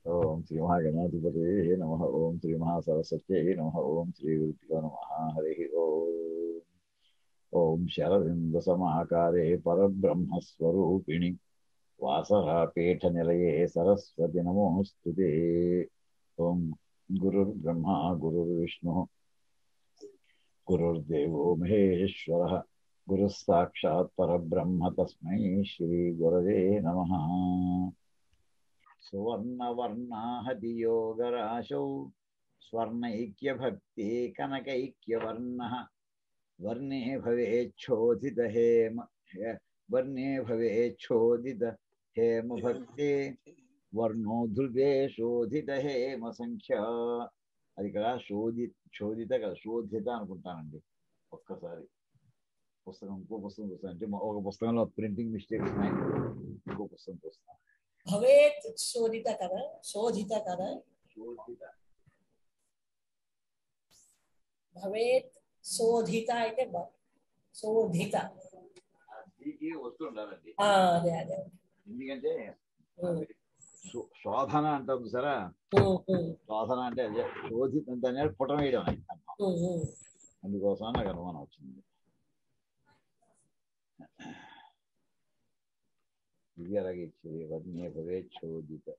ఓం శ్రీ మహాగణాధిపతి నమ ఓం శ్రీ మహాసరస్వత్యై నమ ఓం శ్రీ గురుభ్యో నమ హరి ఓం ఓం శరదింద సమాకారే పరబ్రహ్మస్వరూపిణి వాసరాపీఠ నిలయే సరస్వతి నమోస్తుతే ఓం గురుర్బ్రహ్మ గురుర్విష్ణు గురుర్దేవో మహేశ్వర గురు సాక్షాత్ పరబ్రహ్మ తస్మై శ్రీ గురవే నమ సువర్ణవర్ణాహతి యోగరాశౌ స్వర్ణైక్యభక్తి కనకైక్యవర్ణ వర్ణే భవేచ్ఛోదిత హేమ వర్ణే భవేచ్ఛోదిత హేమ భక్తే వర్ణో ధృతే శోధిత హేమ సంఖ్య అది ఇక్కడ శోధి శోధిత కదా శోధిత అనుకుంటానండి ఒక్కసారి పుస్తకం ఇంకో పుస్తకం చూస్తాను అంటే ఒక పుస్తకంలో ప్రింటింగ్ మిస్టేక్స్ ఉన్నాయి ఇంకో పుస్తకం చూస్తాను భవేత్ శోధిత కదా శోధిత కదా శోధిత భవేత్ శోధిత అయితే బ- శోధిత దీనికి వస్తుండాలండి ఆ, అదే అదే ఎందుకంటే ఉమ్, శో- శోధన అంటాం సరే ఉమ్, ఉమ్, శోధన అంటే అదే శోధిత అంటే అనేది పుటం వేయడం అని అర్థం. ఉమ్, ఉమ్. అందుకోసం నాకు అనుమానం వచ్చింది ఇది అలాగే ఇచ్చేది వర్ణే భవే శోధిత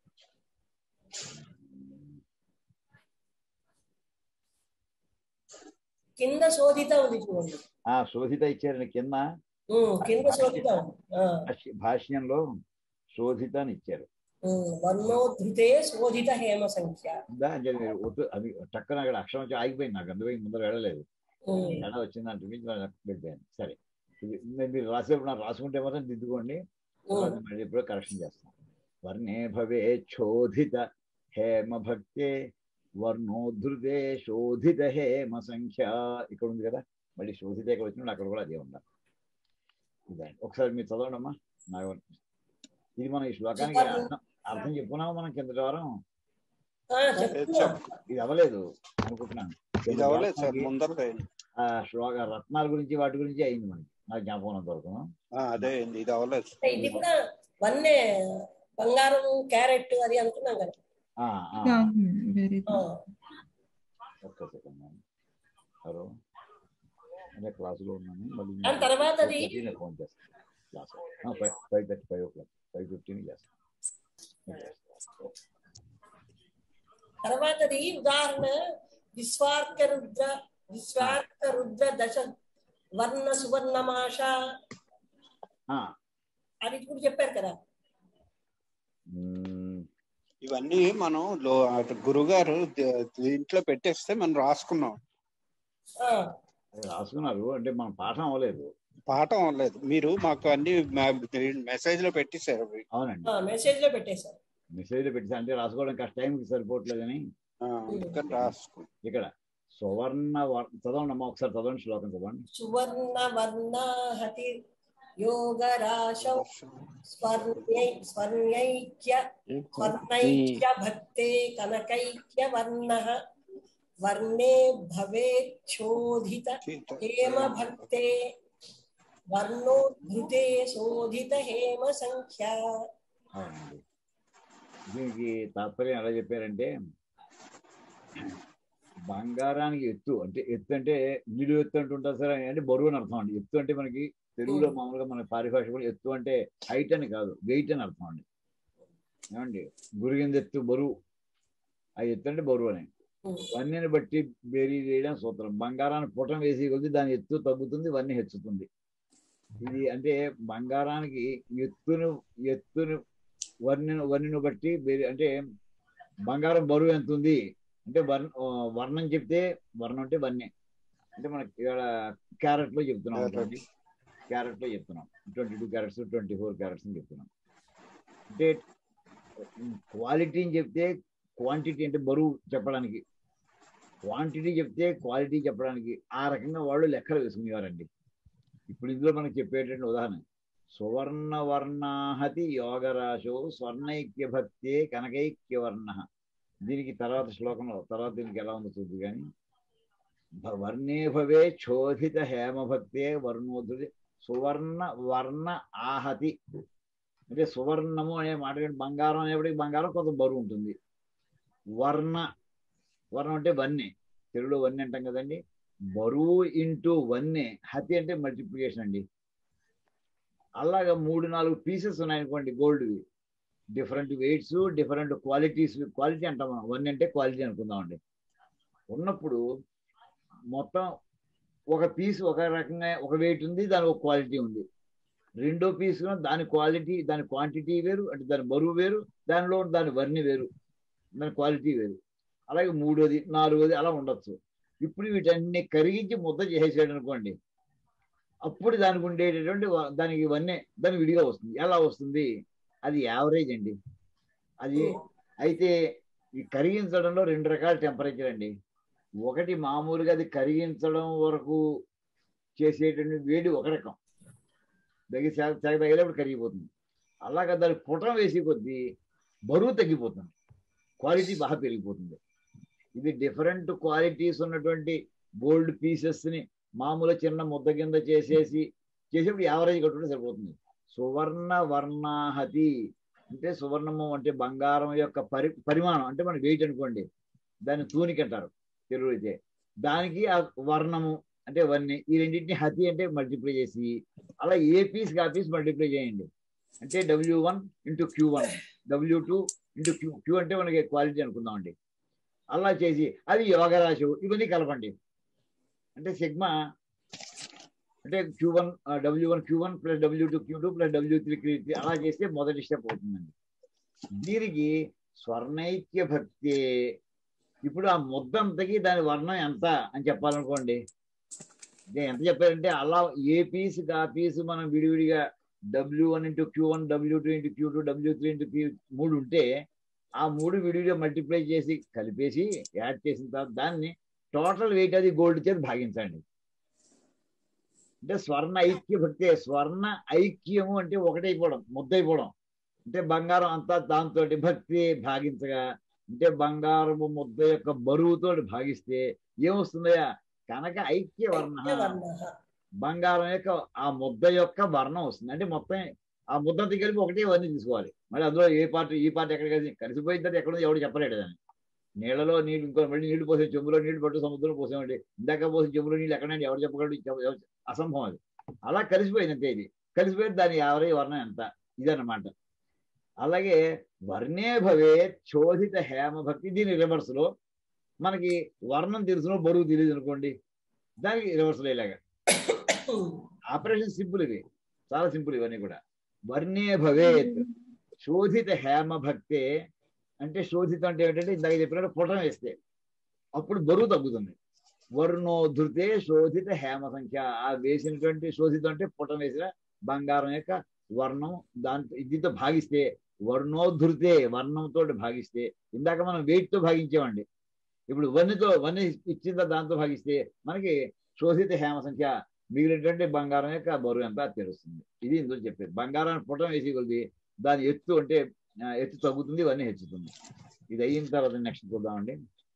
కింద శోధిత ఉంది చూడండి ఆ శోధిత ఇచ్చారండి కింద ఉమ్, కింద శోధిత ఉంది ఆ, భాష్య- భాష్యంలో శోధిత అని ఇచ్చారు ఉమ్, వర్ణోద్ధృతే శోధిత హేమ సంఖ్య దా అని చెప్పి మీరు ఒత్తు- అది టక్కన అక్కడ అక్షరం వచ్చి ఆగిపోయింది నాకు అందువల్ల ముందర వెళ్ళలేదు ఉమ్, తేడా వచ్చింది అంటే మీకు వెళ్ళిపోయాను సరే ఇది మీరు- మీరు రాసేప్పుడు నాకు రాసుకుంటే మాత్రం దిద్దుకోండి తర్వాత ఉమ్, మళ్ళీ ఇప్పుడు కరెక్షన్ చేస్తాం వర్ణే భవే శోధిత హేమ భక్తే వర్ణోద్ధృతే శోధిత హేమ సంఖ్య ఇక్కడ ఉంది కదా మళ్ళీ శోధిత ఇక్కడ వచ్చినప్పుడు అక్కడ కూడా అదే ఉండాలి ఇదండి ఒకసారి మీరు చదవండి అమ్మా నాకు ఇది మనం ఈ శ్లోకానికి అర్థం అర్థం చెప్పుకున్నాము మనం కిందటి వారం ఆ, చెప్తున్నా ఇది అవ్వలేదు అనుకుంటున్నాను ఇది అవ్వలేదు సార్ ముందరదే ఆ శ్లోక రత్నాల గురించి వాటి గురించి అయింది మనకి నాకు జ్ఞాపకం ఉన్నంత వరకు ఆ, అదే అయింది ఇది అవ్వలేదు అంటే ఇది కూడా వన్నే బంగారం క్యారెట్ అది అనుకున్నాం కదా ఆ, ఆ, వెరీ ఆ, ఒక్క సెకండ్ హలో అదే క్లాసులో ఉన్నాను మళ్ళీ దాని తర్వాత అది- నేను ఫోన్ చేస్తాను class five five thirty five o'clock five fifteen చేస్తాను తర్వాతది ఉదాహరణ విశ్వార్క రుద్ర విశ్వార్క రుద్ర దశ వర్ణ సువర్ణమాష ఆ, అది కూడా చెప్పారు కదా మ్మ్, ఇవన్నీ మనం లో అటు గురుగారు ద- దీంట్లో పెట్టేస్తే మనం రాసుకున్నాం ఆ, అది రాసుకున్నారు అంటే మన పాఠం అవ్వలేదు పాఠం అవ్వలేదు మీరు మాకు అన్ని మెసేజ్ లో పెట్టేశారు అవి అవునండి ఆ, మెసేజ్ లో పెట్టేశారు మెసేజ్ పెట్టి అంటే రాసుకోవడం కష్ట టైంకి సరిపోవట్లేదని ఆ, అందుకని రాసుకు ఇక్కడ సువర్ణ వర్- చదవండి అమ్మా ఒకసారి చదవండి శ్లోకం చదవండి సువర్ణ వర్ణ హతి యోగరాశౌ స్వర్ణై స్వర్ణైక్య స్వర్ణైక్య భక్తే కనకైక్య వర్ణ వర్ణే భవేచ్చోధిత హేమ భక్తే వర్ణోద్ధృతే శోధిత హేమ సంఖ్య అవునండి దీనికి తాత్పర్యం ఎలా చెప్పారంటే బంగారానికి ఎత్తు అంటే ఎత్తు అంటే నిలు ఎత్తు అంటుంటారు సరే అంటే బరువు అని అర్థం అండి ఎత్తు అంటే మనకి తెలుగులో మామూలుగా మన పారిభాష కూడా ఎత్తు అంటే హైట్ అని కాదు వెయిట్ అని అర్థం అండి ఏమండి గురిగింద ఎత్తు బరువు ఆ ఎత్తు అంటే బరువు అని వన్నెని బట్టి బేరీ చేయడం సూత్రం బంగారాన్ని పుటం వేసి కొద్ది దాని ఎత్తు తగ్గుతుంది వన్నె హెచ్చుతుంది ఇది అంటే బంగారానికి ఎత్తును ఎత్తును వర్ణను వర్ణను బట్టి బేరీ అంటే బంగారం బరువు ఎంత ఉంది అంటే వర్ణ ఆ, వర్ణం చెప్తే వర్ణం అంటే వన్నె అంటే మనకి ఇక్కడ క్యారెట్ లో చెప్తున్నాం అనుకోండి క్యారెట్ లో చెప్తున్నాం twenty two carats twenty four carats అని చెప్తున్నాం అంటే క్వాలిటీని చెప్తే క్వాంటిటీ అంటే బరువు చెప్పడానికి క్వాంటిటీ చెప్తే క్వాలిటీ చెప్పడానికి ఆ రకంగా వాళ్ళు లెక్కలు వేసుకునేవారండి ఇప్పుడు ఇందులో మనకి చెప్పేటటువంటి ఉదాహరణ సువర్ణ వర్ణాహతి యోగరాశో స్వర్ణైక్య భక్తే కనకైక్య వర్ణ దీనికి తర్వాత శ్లోకంలో తర్వాత దీనికి ఎలా ఉందో చూద్దు కానీ భ- వర్ణే భవే శోధిత హేమ భక్తే వర్ణోధృతి సువర్ణ వర్ణ ఆహతి అంటే సువర్ణము అనే మాట కానీ బంగారం అనేప్పటికీ బంగారం కొంత బరువు ఉంటుంది వర్ణ వర్ణం అంటే వన్నె తెలుగులో వన్నె అంటాం కదండి బరువు ఇంటూ వన్నె హతి అంటే మల్టిప్లికేషన్ అండి అలాగా మూడు నాలుగు పీసెస్ ఉన్నాయనుకోండి గోల్డ్వి different weights different qualities quality అంటాం మనం వన్ అంటే క్వాలిటీ అనుకుందామండి ఉన్నప్పుడు మొత్తం ఒక పీస్ ఒక రకంగా ఒక వెయిట్ ఉంది దాని ఒక క్వాలిటీ ఉంది రెండో పీస్ దాని క్వాలిటీ దాని క్వాంటిటీ వేరు అంటే దాని బరువు వేరు దానిలో దాని వర్ణి వేరు దాని క్వాలిటీ వేరు అలాగే మూడోది నాలుగోది అలా ఉండొచ్చు ఇప్పుడు వీటన్ని కరిగించి ముద్ద చేసేసాడు అనుకోండి అప్పుడు దానికి ఉండేటటువంటి వ- దానికి ఇవన్నీ దాని విడిగా వస్తుంది ఎలా వస్తుంది అది యావరేజ్ అండి అది అయితే ఈ కరిగించడంలో రెండు రకాల టెంపరేచర్ అండి ఒకటి మామూలుగా అది కరిగించడం వరకు చేసేటువంటి వేడి ఒక రకం దగ్గర తెగ తగిలేప్పుడు కరిగిపోతుంది అలాగా దాని పుటం వేసి కొద్దీ బరువు తగ్గిపోతుంది క్వాలిటీ బాగా పెరిగిపోతుంది ఇది డిఫరెంట్ క్వాలిటీస్ ఉన్నటువంటి గోల్డ్ పీసెస్ ని మామూలు చిన్న ముద్ద కింద చేసేసి చేసేప్పుడు యావరేజ్ కట్టుకుంటే సరిపోతుంది సువర్ణ వర్ణాహతి అంటే సువర్ణము అంటే బంగారం యొక్క పరి పరిమాణం అంటే మన వెయిట్ అనుకోండి దాన్ని తూనిక అంటారు తెలుగు అయితే దానికి ఆ వర్ణము అంటే వన్ని ఈ రెండింటిని హతి అంటే మల్టిప్లై చేసి అలా ఏ పీస్ ఆ పీస్ మల్టిప్లై చేయండి అంటే W one into Q one W two into Q Q అంటే మనకి క్వాలిటీ అనుకుందామండి అలా చేసి అది యోగరాశి ఇవన్నీ కలపండి అంటే సిగ్మా అంటే Q one W one Q one plus W two Q two plus W three Q three అలా చేస్తే మొదటి స్టెప్ అవుతుందండి దీనికి స్వర్ణైక్య భక్తి ఇప్పుడు ఆ ముద్దంతకి దాని వర్ణం ఎంత అని చెప్పాలనుకోండి ఇదే ఎంత చెప్పారంటే అలా ఏ పీస్ ఆ పీస్ మనం విడివిడిగా W one into Q one W two into Q two W three into Q మూడు ఉంటే ఆ మూడు విడివిడిగా మల్టిప్లై చేసి కలిపేసి యాడ్ చేసిన తర్వాత దాన్ని టోటల్ వెయిట్ అది గోల్డ్ చేసి భాగించండి అంటే స్వర్ణ ఐక్య భక్తి స్వర్ణ ఐక్యము అంటే ఒకటైపోవడం ముద్దైపోవడం అంటే బంగారం అంతా దాంతో భక్తి భాగించగా అంటే బంగారము ముద్ద యొక్క బరువుతో భాగిస్తే ఏమొస్తుందయ్యా కనుక ఐక్య వర్ణ వర్ణః. బంగారం యొక్క ఆ ముద్ద యొక్క వర్ణం వస్తుంది అంటే మొత్తం ఆ ముద్దంతా కలిపి ఒకటే వన్నీ తీసుకోవాలి మరి అందులో ఏ పార్ట్ ఈ పార్ట్ ఎక్కడ కలిసి కలిసిపోయిందంటే ఎక్కడ ఎవడు చెప్పలేడు దాన్ని నీళ్ళలో నీళ్ళు ఇంకో మళ్ళీ నీళ్లు పోసే చెంబులో నీళ్లు పట్టు సముద్రంలో పోసామండి ఇందాక పోసే చెంబులో నీళ్ళు ఎక్కడండి ఎవరు చెప్పగలడు చెప్ప- ఎవ- అసంభవం అది అలా కలిసిపోయింది అంతే ఇది కలిసిపోయింది దాని యావరేజ్ వర్ణం ఎంత ఇదన్నమాట అలాగే వర్ణే భవే చోదిత హేమ భక్తి దీని రివర్స్ లో మనకి వర్ణం తెలుసునో బరువు తెలియదు అనుకోండి దానికి రివర్స్ లో ఇలాగా ఆపరేషన్ సింపుల్ ఇవి చాలా సింపుల్ ఇవన్నీ కూడా వర్ణే భవేత్ శోధిత హేమ భక్తే అంటే శోధితం అంటే ఏంటంటే ఇందాక చెప్పినట్టు పుటం వేస్తే అప్పుడు బరువు తగ్గుతుంది వర్ణోధృతే శోధిత హేమ సంఖ్య ఆ వేసినటువంటి శోధితం అంటే పుటం వేసిన బంగారం యొక్క వర్ణం దాంతో దీంతో భాగిస్తే వర్ణోధృతే వర్ణంతో భాగిస్తే ఇందాక మనం వెయిట్ తో భాగించామండి ఇప్పుడు వన్నెతో వన్నె ఇచ్చిందా దాంతో భాగిస్తే మనకి శోధిత హేమ సంఖ్య మిగిలినటువంటి బంగారం యొక్క బరువు ఎంత తెలుస్తుంది ఇది ఇందులో చెప్పేది బంగారాన్ని పుటం వేసి కొద్ది దాని ఎత్తు అంటే ఆ, ఎత్తు తగ్గుతుంది ఇవన్నీ హెచ్చుతుంది ఇది అయిన తర్వాత నెక్స్ట్ చూద్దామండి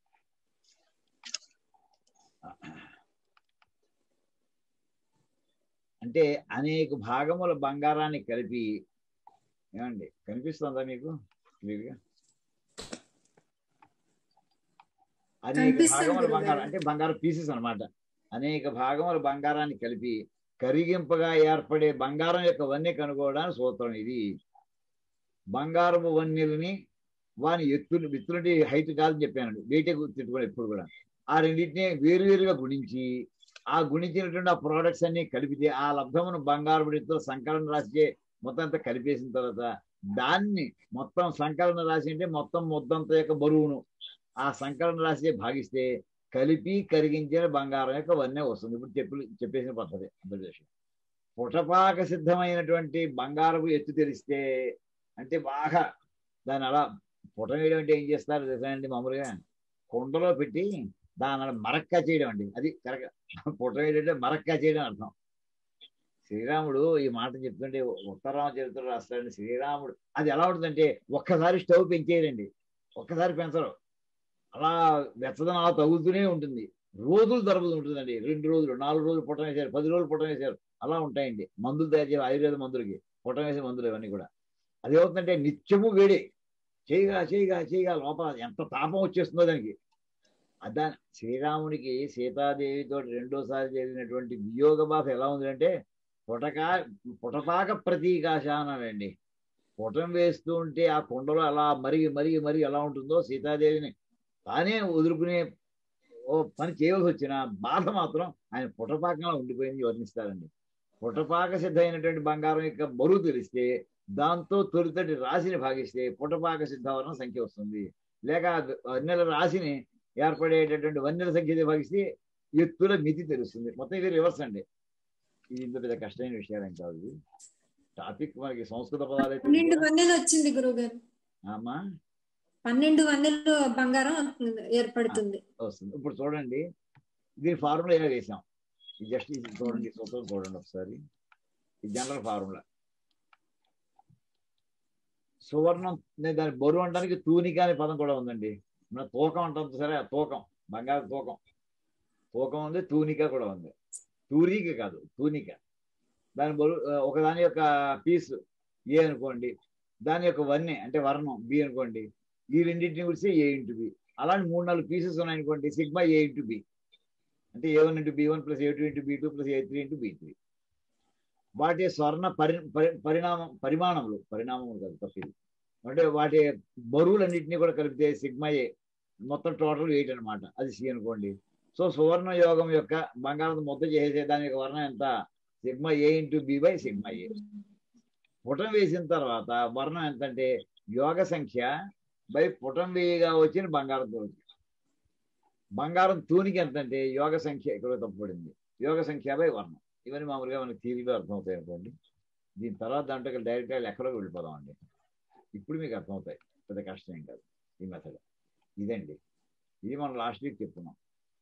అంటే అనేక భాగముల బంగారాన్ని కలిపి ఏమండి కనిపిస్తుందా మీకు క్లియర్గా అనేక కనిపిస్తుంది భాగముల గురుగారు. బంగారం అంటే బంగారం పీసెస్ అన్నమాట అనేక భాగముల బంగారాన్ని కలిపి కరిగింపగా ఏర్పడే బంగారం యొక్క వన్నె కనుగోవడానికి సూత్రం ఇది బంగారపు వన్నెలని వాని ఎత్తులు ఎత్తులంటే హైట్ కాదని చెప్పానండి వెయిటే తిట్టుకోండి ఎప్పుడు కూడా ఆ రెండింటిని వేరువేరుగా గుణించి ఆ గుణించినటువంటి ఆ ప్రోడక్ట్స్ అన్ని కలిపితే ఆ లబ్ధమును బంగారు ఎత్తులో సంకలన రాసి మొత్తం అంతా కలిపేసిన తర్వాత దాన్ని మొత్తం సంకలన రాశి అంటే మొత్తం ముద్దంత యొక్క బరువును ఆ సంకలన రాశి భాగిస్తే కలిపి కరిగించిన బంగారం యొక్క వన్నె వస్తుంది ఇప్పుడు చెప్పి చెప్పేసిన పద్ధతి అంతర్దేశం పుటపాక సిద్ధమైనటువంటి బంగారపు ఎత్తు తెలిస్తే అంటే బాగా దాన్ని అలా పుట వేయడం అంటే ఏం చేస్తారు తెలుసండి మామూలుగా కుండలో పెట్టి దాని అలా మరక్క చేయడం అండి అది కరెక్ట్ పుట వేయడం అంటే మరక్క చేయడం అర్థం శ్రీరాముడు ఈ మాట చెప్తుంటే ఉత్తరామ చరిత్ర రాస్తాడండి శ్రీరాముడు అది ఎలా ఉంటుందంటే ఒక్కసారి స్టవ్ పెంచేయరండి ఒక్కసారి పెంచరు అలా వెచ్చదనం అలా తగులుతూనే ఉంటుంది రోజులు తరబడి ఉంటుందండి రెండు రోజులు నాలుగు రోజులు పుట్టం వేశారు పది రోజులు పుట్టం వేశారు అలా ఉంటాయండి మందులు తయారు చేయాలి ఆయుర్వేద మందులకి పుట్టం వేసే మందులు ఇవన్నీ కూడా అది ఏమవుతుందంటే నిత్యము వేడి చేయగా చేయగా చేయగా లోపల ఎంత తాపం వచ్చేస్తుందో దానికి అదా శ్రీరామునికి సీతాదేవితో రెండోసారి జరిగినటువంటి వియోగ బాధ ఎలా ఉందంటే పుటకా పుటపాక ప్రతీకాశానండి పుటం వేస్తూ ఉంటే ఆ కుండలో అలా మరిగి మరిగి మరిగి ఎలా ఉంటుందో సీతాదేవిని తానే వదులుకునే ఓ పని చేయవలసి వచ్చిన బాధ మాత్రం ఆయన పుటపాకంలో ఉండిపోయింది వర్ణిస్తారండి పుటపాక సిద్ధమైనటువంటి బంగారం యొక్క బరువు తెలిస్తే దాంతో తొలితటి రాశిని భాగిస్తే పుటపాక సిద్ధవరణ సంఖ్య వస్తుంది లేక వన్నెల రాశిని ఏర్పడేటటువంటి వన్నెల సంఖ్య భాగిస్తే ఎత్తుల మితి తెలుస్తుంది మొత్తం ఇది రివర్స్ అండి ఇది ఇంత పెద్ద కష్టమైన విషయాలేం కాదు ఇది. టాపిక్ మనకి సంస్కృత పదాలు అయితే పన్నెండు వన్నెలు వచ్చింది గురువు గారు అమ్మా పన్నెండు వన్నెలు బంగారం ఏర్పడుతుంది వస్తుంది ఇప్పుడు చూడండి దీని ఫార్ములా ఇలా వేసాం ఇది జస్ట్ ఇది చూడండి ఈ సూత్రం చూడండి ఒకసారి ఇది జనరల్ ఫార్ములా సువర్ణం నేను దాని బరువు అనడానికి తూనిక అనే పదం కూడా ఉందండి మన తూకం అంటాం సరే ఆ తూకం బంగారు తూకం తూకం ఉంది తూనిక కూడా ఉంది తూరిక కాదు తూనిక దాని బరువు ఆ, ఒకదాని యొక్క పీస్ ఏ అనుకోండి దాని యొక్క వన్నె అంటే వర్ణం బి అనుకోండి ఈ రెండింటిని గురించి ఏ ఇంటూ బి అలాంటి మూడు నాలుగు పీసెస్ ఉన్నాయనుకోండి సిగ్మా ఏ ఇంటూ బి అంటే A one into B one plus A two into B two plus A three into B three వాటి స్వర్ణ పరి పరి- పరిణామం పరిమాణములు పరిణామములు కాదు తప్పింది అంటే వాటి బరువులన్నింటినీ కూడా కలిపితే సిగ్మా ఏ మొత్తం టోటల్ ఎయిట్ అన్నమాట అది సి అనుకోండి సో సువర్ణ యోగం యొక్క బంగారం ముద్ద చేసే దాని యొక్క వర్ణం ఎంత sigma A into B by sigma A పుటం వేసిన తర్వాత వర్ణం ఎంత అంటే యోగ సంఖ్య బై పుటం వేయగా వచ్చిన బంగారం తూనికి బంగారం తూనికి ఎంత అంటే యోగ సంఖ్య ఇక్కడ తప్పబడింది యోగ సంఖ్య బై వర్ణం ఇవన్నీ మామూలుగా మనకి థీరీలో అర్థమవుతాయి అనుకోండి దీని తర్వాత దాంట్లో డైరెక్ట్గా లెక్కలోకి వెళ్ళిపోదాం అండి ఇప్పుడు మీకు అర్థమవుతాయి పెద్ద కష్టం ఏం కాదు ఈ మెథడ్ ఇదండి ఇది మనం లాస్ట్ వీక్ చెప్పుకున్నాం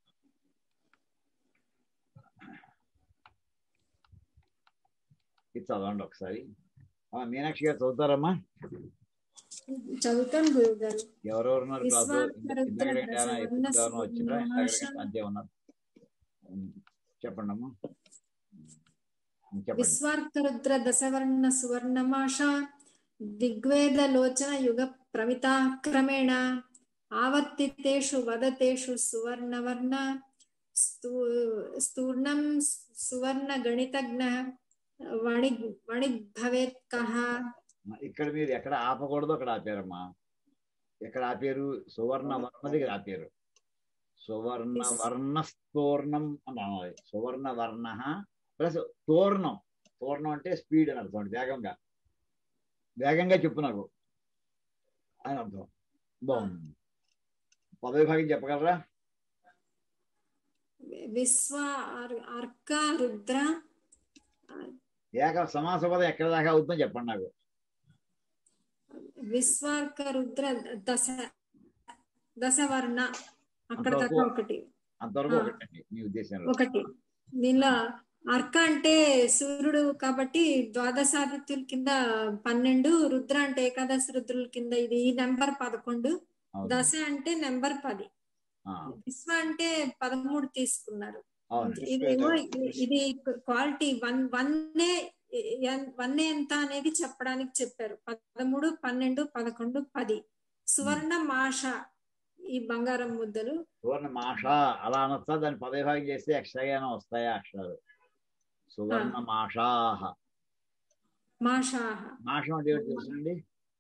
ఇది చదవండి ఒకసారి ఆ, మీనాక్షి గారు చదువుతారమ్మా చదువుతాను గురువు గారు ఎవరెవరు ఉన్నారు క్లాస్ విశ్వామిత్ర ఇంతకంటే దశ ఎక్కువ వర్ణ ఎవరైనా వచ్చిందా సువర్ణాశ. ఇంతకంటే అంతే ఉన్నారు ఉమ్, చెప్పండి అమ్మా ఉమ్, చెప్పండి విస్వార్కరుద్ర దశవర్ణ సువర్ణమాష దిగ్వేద లోచన యుగ ప్రమితా క్రమేణ ఆవర్తితేషు వదతేషు సువర్ణవర్ణ స్తూ- స్తూర్ణం సువర్ణ గణితజ్ఞ వణి వణిగ్భవేత్ కహ ఇక్కడ మీరు ఎక్కడ ఆపకూడదు అక్కడ ఆపారమ్మా ఎక్కడ ఆపారు సువర్ణ వర్ణ దగ్గర ఆపారు సువర్ణ వర్ణ స్తోర్ణం అని అనాలి సువర్ణ వర్ణ ప్లస్ తోర్ణం తోర్ణం అంటే స్పీడ్ అని అర్థం వేగంగా వేగంగా చెప్పు నాకు అని అర్థం బాగుంది పదవి భాగం చెప్పగలరా విశ్వ అర్- అర్క రుద్ర ఏక సమాస పదం ఎక్కడ దాకా అవుతుందో చెప్పండి నాకు విశ్వార్క రుద్ర దశ దశవర్ణ అక్కడ అంతవరకు- దాకా ఒకటి అంతవరకు ఆ. ఒకటండి మీ ఉద్దేశంలో ఒకటి దీనిలో అర్క అంటే సూర్యుడు కాబట్టి ద్వాదశాదిత్యుల కింద పన్నెండు రుద్ర అంటే ఏకాదశి రుద్రుల కింద ఇది ఈ నెంబర్ పదకొండు అవును దశ అంటే నెంబర్ పది ఆ, విశ్వ అంటే పదమూడు తీసుకున్నారు అవునండి ఇదేమో ఇది- ఇది క్వాలిటీ వన్ వన్నే వన్నే ఎంత అనేది చెప్పడానికి చెప్పారు పదమూడు పన్నెండు పదకొండు పది సువర్ణ మాష ఈ బంగారం ముద్దలు సువర్ణ మాష అలా అనొచ్చా దాన్ని పదవి భాగం చేస్తే ఎక్స్ట్రాగా వస్తాయా అక్షరాలు సువర్ణ మాషాహ మాషాహ మాషం అంటే ఏంటో తెలుసండి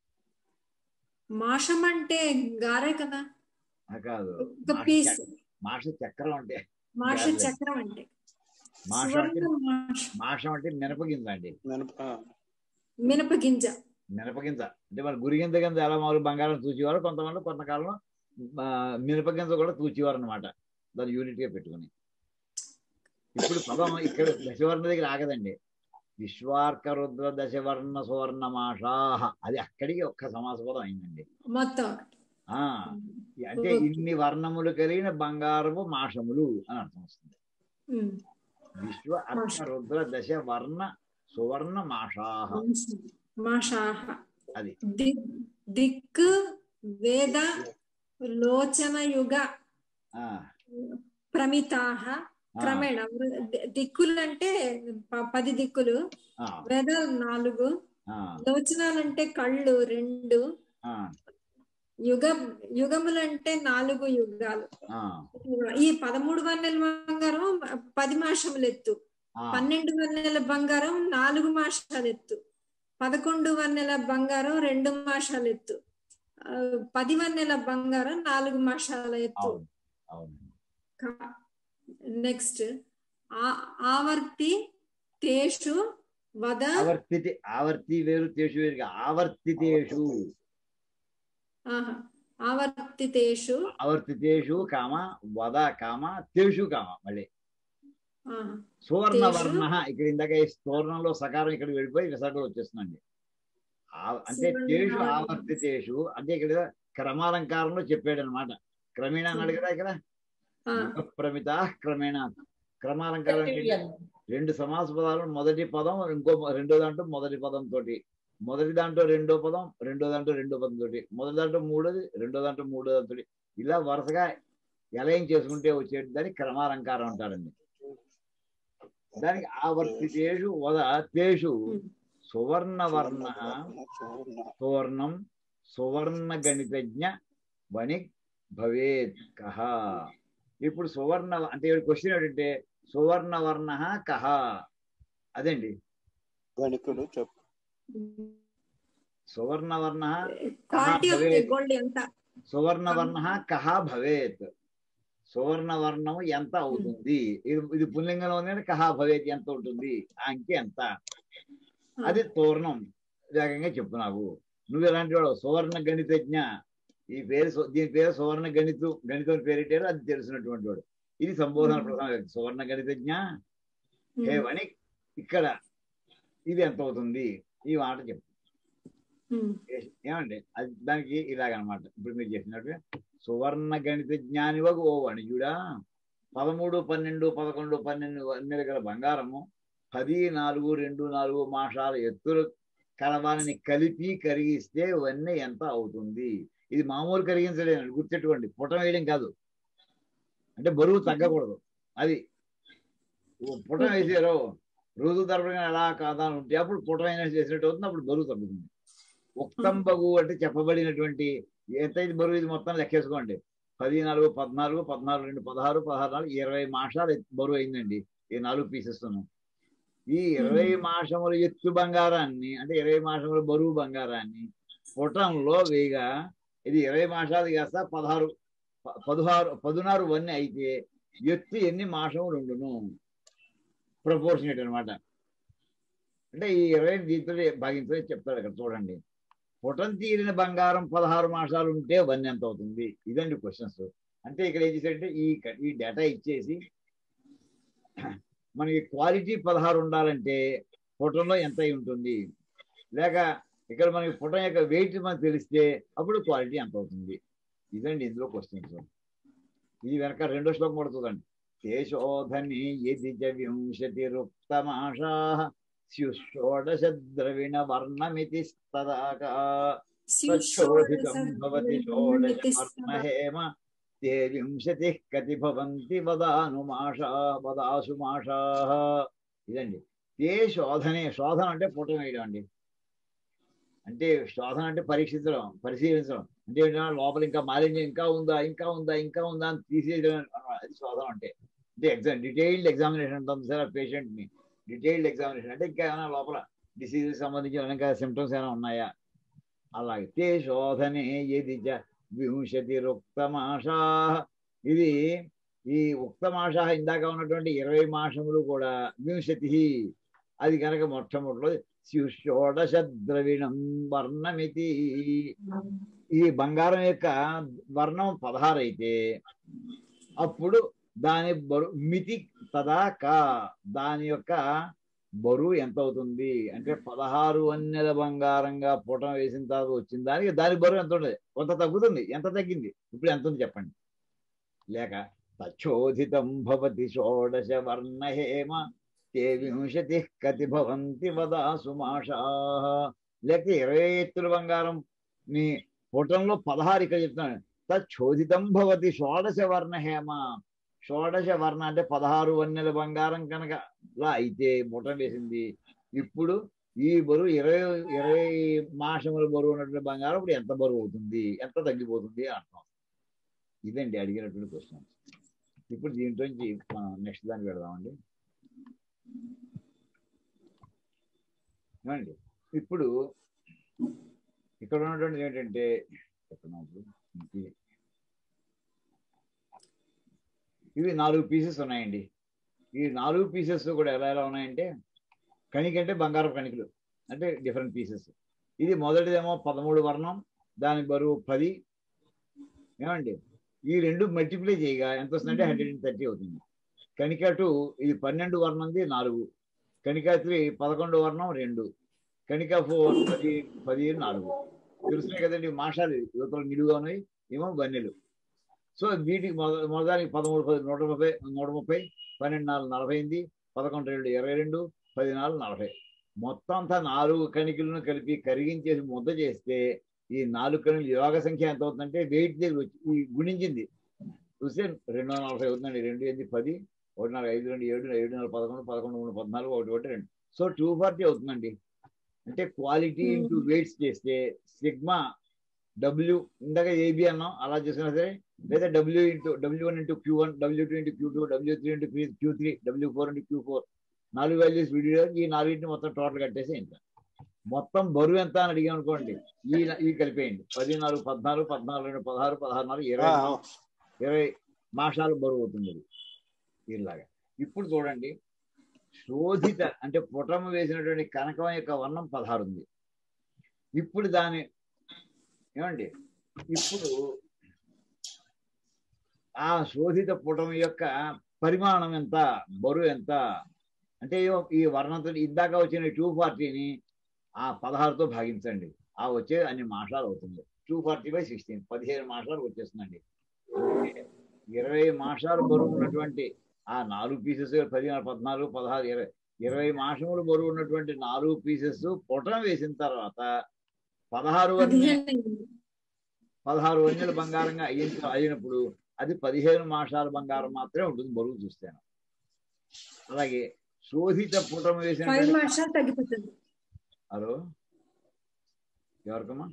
మాషం అంటే గారే కదా ఆ కాదు ఒక మాష పీస్ చక్రం- మాష చక్రం అంటే మాష గారెలు. చక్రం అంటే మాష అంటే సువర్ణ మాష మాషం అంటే మినపగింజ అండి మినప ఆ, మినప గింజ మినపగింజ అంటే మన గురిగింజ కింద ఎలా మామూలు బంగారం తూచేవారు కొంతమంది కొంతకాలం ఆ, మినపగింజ కూడా తూచేవారు అనమాట దాన్ని యూనిట్ గా పెట్టుకుని ఇప్పుడు పదం ఇక్కడ దశవర్ణ దగ్గర ఆగదండి విశ్వార్క రుద్ర దశవర్ణ సువర్ణ మాషాహ అది అక్కడికి ఒక్క సమాస పదం అయిందండి మొత్తం ఒకటి. ఆ అంటే ఇన్ని వర్ణములు కలిగిన బంగారము మాషములు అని అర్థం వస్తుంది ఉమ్. విశ్వ అర్క రుద్ర దశ వర్ణ సువర్ణ మాషాహ మాషాహ అది దిక్ దిక్ వేద లోచన యుగ ఆ ప్రమితాహ ఆ, క్రమేణ ది- దిక్కులు అంటే ప- పది దిక్కులు ఆ, వేదాలు నాలుగు ఆ, లోచనాలంటే కళ్ళు రెండు ఆ, యుగ యుగములు అంటే నాలుగు యుగాలు ఆ, ఈ పదమూడు వన్నెల బంగారం పది మాసములు ఎత్తు ఆ, పన్నెండు వన్నెల బంగారం నాలుగు మాసాలు ఎత్తు పదకొండు వన్నెల బంగారం రెండు మాసాలు ఎత్తు ఆ, పది వన్నెల బంగారం నాలుగు మాసాల ఎత్తు అవును అవును నెక్స్ట్ ఆవర్తి తేషు వద ఆవర్తితి ఆవర్తి వేరు తేషు వేరు ఆవర్తితేషు ఆహా, ఆవర్తితేషు ఆవర్తితేషు కామ వద కామ తేషు కామ మళ్ళీ ఆహా, సువర్ణవర్ణ ఇక్కడ ఇందాక ఈ సువర్ణంలో సకారం ఇక్కడ వెళ్ళిపోయి విశాఖలో వచ్చేస్తుందండి ఆ- అంటే సువర్ణ- తేషు ఆవర్తితేషు అంటే ఇక్కడ క్రమాలంకారంలో చెప్పాడు అనమాట క్రమేణ అన్నాడు కదా ఇక్కడ ఆ, ప్రమిత క్రమేణ క్రమాలంకారం అంటే Repetitive. రెండు సమాస పదాలు మొదటి పదం ఇంకో రెండో దాంట్లో మొదటి పదం తోటి మొదటి దాంట్లో రెండో పదం రెండో దాంట్లో రెండో పదం తోటి మొదటి దాంట్లో మూడోది రెండో దాంట్లో మూడో దాంతో ఇలా వరుసగా ఎలయం చేసుకుంటే వచ్చే దాన్ని క్రమాలంకారం అంటారండి దానికి ఆవర్తితేషు వద తేషు సువర్ణవర్ణ సువర్ణం సువర్ణ గణితజ్ఞ వణి భవేత్ కహ ఇప్పుడు సువర్ణ అంటే క్వశ్చన్ ఏంటంటే సువర్ణవర్ణ కహ అదండి గణికుడు చెప్పు సువర్ణవర్ణ క్వాలిటీ ఆఫ్ ది భవేత్. గోల్డ్ ఎంత సువర్ణవర్ణ కహ భవేత్ సువర్ణవర్ణము ఎంత అవుతుంది ఇది ఇది పుల్లింగంలో ఉంది కహ భవేత్ ఎంత ఉంటుంది ఆ అంకె ఎంత అది తోరణం వేగంగా చెప్పు నాకు నువ్వు ఎలాంటి వాడు సువర్ణ గణితజ్ఞ ఈ పేరు సు- దీని పేరు సువర్ణ గణితు గణితం పేరిటారు అది తెలిసినటువంటి వాడు ఇది సంబోధన Hmm. ప్రధాన వ్యక్తి. సువర్ణ గణితజ్ఞ ఉమ్, హే వని ఇక్కడ ఇది ఎంత అవుతుంది ఈ మాట చెప్పు ఉమ్, ఏమండి అది దానికి ఇలాగనమాట ఇప్పుడు మీరు చెప్పినట్టుగా సువర్ణ గణిత జ్ఞానివగు ఓ వణిజుడా పదమూడు పన్నెండు పదకొండు పన్నెండు అన్ని గల బంగారము పది నాలుగు రెండు నాలుగు మాసాల ఎత్తులు కలవాలని కలిపి కరిగిస్తే ఇవన్నీ ఎంత అవుతుంది ఇది మామూలు కరిగించలేదు గుర్తెట్టుకోండి పుటం వేయడం కాదు అంటే బరువు తగ్గకూడదు అది ఓ పుటం వేసారో రోజు తరపుగా ఎలా కాదా అని ఉంటే అప్పుడు పుటమైన చేసినట్టు అవుతుంది అప్పుడు బరువు తగ్గుతుంది ఉక్తంబగు అంటే చెప్పబడినటువంటి ఎంతైతే బరువు ఇది మొత్తం లెక్కేసుకోండి పది నాలుగు పద్నాలుగు పద్నాలుగు రెండు పదహారు పదహారు నాలుగు ఇరవై మాసాలు ఎత్తు- బరువు అయిందండి ఈ నాలుగు పీసెస్ ఈ ఇరవై మ్మ్. మాసముల ఎత్తు బంగారాన్ని అంటే ఇరవై మాసముల బరువు బంగారాన్ని పుటంలో వేయగా ఇది ఇరవై మాసాలు కాస్త పదహారు ప- పదహారు పదునారు వన్ని అయితే ఎత్తు ఎన్ని మాసములు ఉండును ప్రపోర్షనేట్ అన్నమాట అంటే ఈ ఇరవై దీంతో భాగించని చెప్తాడు అక్కడ చూడండి పుటం తీరిన బంగారం పదహారు మాసాలు ఉంటే వన్ ఎంత అవుతుంది ఇదండి క్వశ్చన్స్ అంటే ఇక్కడ ఏం చేశాడంటే ఈ క- ఈ డేటా ఇచ్చేసి మనకి క్వాలిటీ పదహారు ఉండాలంటే పుటంలో ఎంత అయి ఉంటుంది లేక ఇక్కడ మనకి పుటం యొక్క వెయిట్ మనకు తెలిస్తే అప్పుడు క్వాలిటీ ఎంత అవుతుంది ఇదండి ఇందులో క్వశ్చన్స్ ఇది వెనక రెండో శ్లోకం పడుతుందండి తేషోధని యది చ వింశతిరుక్తమాషా స్యుషోడశ ద్రవిణ వర్ణమితి తదాకా తచ్చోదితం భవతి షోడశ వర్ణహేమ తే వింశతి కతి భవంతి వదానుమాషా వదాసు మాషా ఇదండి తే శోధనే శోధన అంటే పుటం వేయడం అండి అంటే శోధన అంటే పరీక్షించడం పరిశీలించడం అంటే ఏంటంటే లోపల ఇంకా మాలిన్యం ఇంకా ఉందా ఇంకా ఉందా ఇంకా ఉందా అని తీసేయడం అన్నమాట. అది శోధన అంటే అంటే ఎగ్జామ్ డీటెయిల్డ్ ఎగ్జామినేషన్ ఉంటుంది సార్ పేషెంట్ ని డీటెయిల్డ్ ఎగ్జామినేషన్ అంటే ఇంకా ఏమైనా లోపల డిసీజ్ సంబంధించిన ఇంకా సిమ్టమ్స్ ఏమైనా ఉన్నాయా అలాగే తే శోధనే ఏది వింశతి రుక్తమాషా ఇది ఈ ఉక్తమాష ఇందాక ఉన్నటువంటి ఇరవై మాసములు కూడా వింశతి అది కనుక మొట్టమొదటిలో శిషోడశ ద్రవిణం వర్ణమితి ఈ బంగారం యొక్క వర్ణం పదహారు అయితే అప్పుడు దాని బరువు మితి తదా కా దాని యొక్క బరువు ఎంత అవుతుంది అంటే పదహారు వన్నెల బంగారంగా పుటం వేసిన తర్వాత వచ్చిన దానికి దాని బరువు ఎంత ఉండదు కొంత తగ్గుతుంది ఎంత తగ్గింది ఇప్పుడు ఎంత ఉంది చెప్పండి లేక తచ్చోదితం భవతి షోడశ వర్ణ హేమ తే వింశతి కతి భవంతి వదాసు మాషా లేక ఇరవై ఎత్తుల బంగారం నీ పుటంలో పదహారు ఇక్కడ చెప్తున్నాను తచ్చోదితం భవతి షోడశ వర్ణ హేమ షోడశ వర్ణ అంటే పదహారు వన్నెల బంగారం కనుక లా అయితే ముఠం వేసింది ఇప్పుడు ఈ బరువు ఇరవై ఇరవై మాసముల బరువు ఉన్నటువంటి బంగారం ఇప్పుడు ఎంత బరువు అవుతుంది ఎంత తగ్గిపోతుంది అని అంటున్నాం ఇదండి అడిగినటువంటి క్వశ్చన్ ఇప్పుడు దీంట్లోంచి మనం నెక్స్ట్ దానికి పెడదామండి ఏమండి ఇప్పుడు ఇక్కడ ఉన్నటువంటిది ఏంటంటే చెప్తున్నాం ఇప్పుడు ఇది ఇవి నాలుగు పీసెస్ ఉన్నాయండి ఈ నాలుగు పీసెస్ కూడా ఎలా ఎలా ఉన్నాయంటే కణిక అంటే బంగారం కణికలు అంటే డిఫరెంట్ పీసెస్ ఇది మొదటిదేమో పదమూడు వర్ణం దాని బరువు పది ఏమండి ఈ రెండు మల్టిప్లై చేయగా ఎంత వస్తుందంటే హండ్రెడ్ అండ్ థర్టీ అవుతుంది కణిక టూ ఇది పన్నెండు వర్ణంది నాలుగు కణిక త్రీ పదకొండు వర్ణం రెండు కణిక ఫోర్ పది పది నాలుగు తెలుస్తున్నాయి కదండి మాషాలు యువతలు నిలువుగా ఉన్నాయి ఏమో బన్నెలు సో వీటికి మొద మొదటికి పదమూడు పది నూట ముప్పై నూట ముప్పై పన్నెండు నాలుగు నలభై ఎనిమిది పదకొండు రెండు ఇరవై రెండు పది నాలుగు నలభై మొత్తం అంతా నాలుగు కణికలను కలిపి కరిగించేసి ముద్ద చేస్తే ఈ నాలుగు కణికలు యోగ సంఖ్య ఎంత అవుతుందంటే వెయిట్ దగ్గర వచ్చి ఈ గుణించింది చూస్తే రెండు వందల నలభై అవుతుందండి రెండు ఎనిమిది పది ఒకటి నాలుగు ఐదు రెండు ఏడు ఏడు నాలుగు పదకొండు పదకొండు మూడు పద్నాలుగు ఒకటి ఒకటి రెండు సో టూ ఫార్టీ అవుతుందండి అంటే క్వాలిటీ ఇంటూ వెయిట్స్ చేస్తే సిగ్మా డబ్ల్యూ ఇందాక ఏబి అన్నాం అలా చేసుకున్నా సరే లేదా W into W one into Q one W two into Q two W three into Q three W four into Q four నాలుగు వాల్యూస్ వీడియో ఈ నాలుగింటిని మొత్తం టోటల్ కట్టేసి ఇంకా మొత్తం బరువు ఎంత అని అడిగాం అనుకోండి ఈ ఈ కలిపేయండి పది నాలుగు పద్నాలుగు పద్నాలుగు రెండు పదహారు పదహారు నాలుగు ఇరవై నాలుగు, ఇరవై మాసాలు బరువు అవుతుంది అది ఇలాగా ఇప్పుడు చూడండి శోధిత అంటే పుటము వేసినటువంటి కనకం యొక్క వర్ణం పదహారు ఉంది ఇప్పుడు దాని ఏమండి ఇప్పుడు ఆ శోధిత పుటం యొక్క పరిమాణం ఎంత బరువు ఎంత అంటే ఈ- ఈ వర్ణంతో ఇందాక వచ్చిన టూ ఫార్టీని ఆ పదహారుతో భాగించండి ఆ వచ్చే అన్ని మాసాలు అవుతుంది టూ ఫార్టీ బై సిక్స్టీన్ పదిహేను మాసాలు వచ్చేస్తుందండి అంటే ఇరవై మాసాలు బరువు ఉన్నటువంటి ఆ నాలుగు పీసెస్ పదిహేను పద్నాలుగు పదహారు ఇరవై ఇరవై మాసములు బరువు ఉన్నటువంటి నాలుగు పీసెస్ పుటం వేసిన తర్వాత పదహారు వరకు పదిహేను పదహారు వన్నెల బంగారంగా అయిన అయినప్పుడు అది పదిహేను మాసాల బంగారం మాత్రమే ఉంటుంది బరువు చూస్తాను అలాగే శోధిత పుటం ఫైవ్ వేసిన మాసాలు తగ్గిపోతుంది హలో ఎవరికమ్మా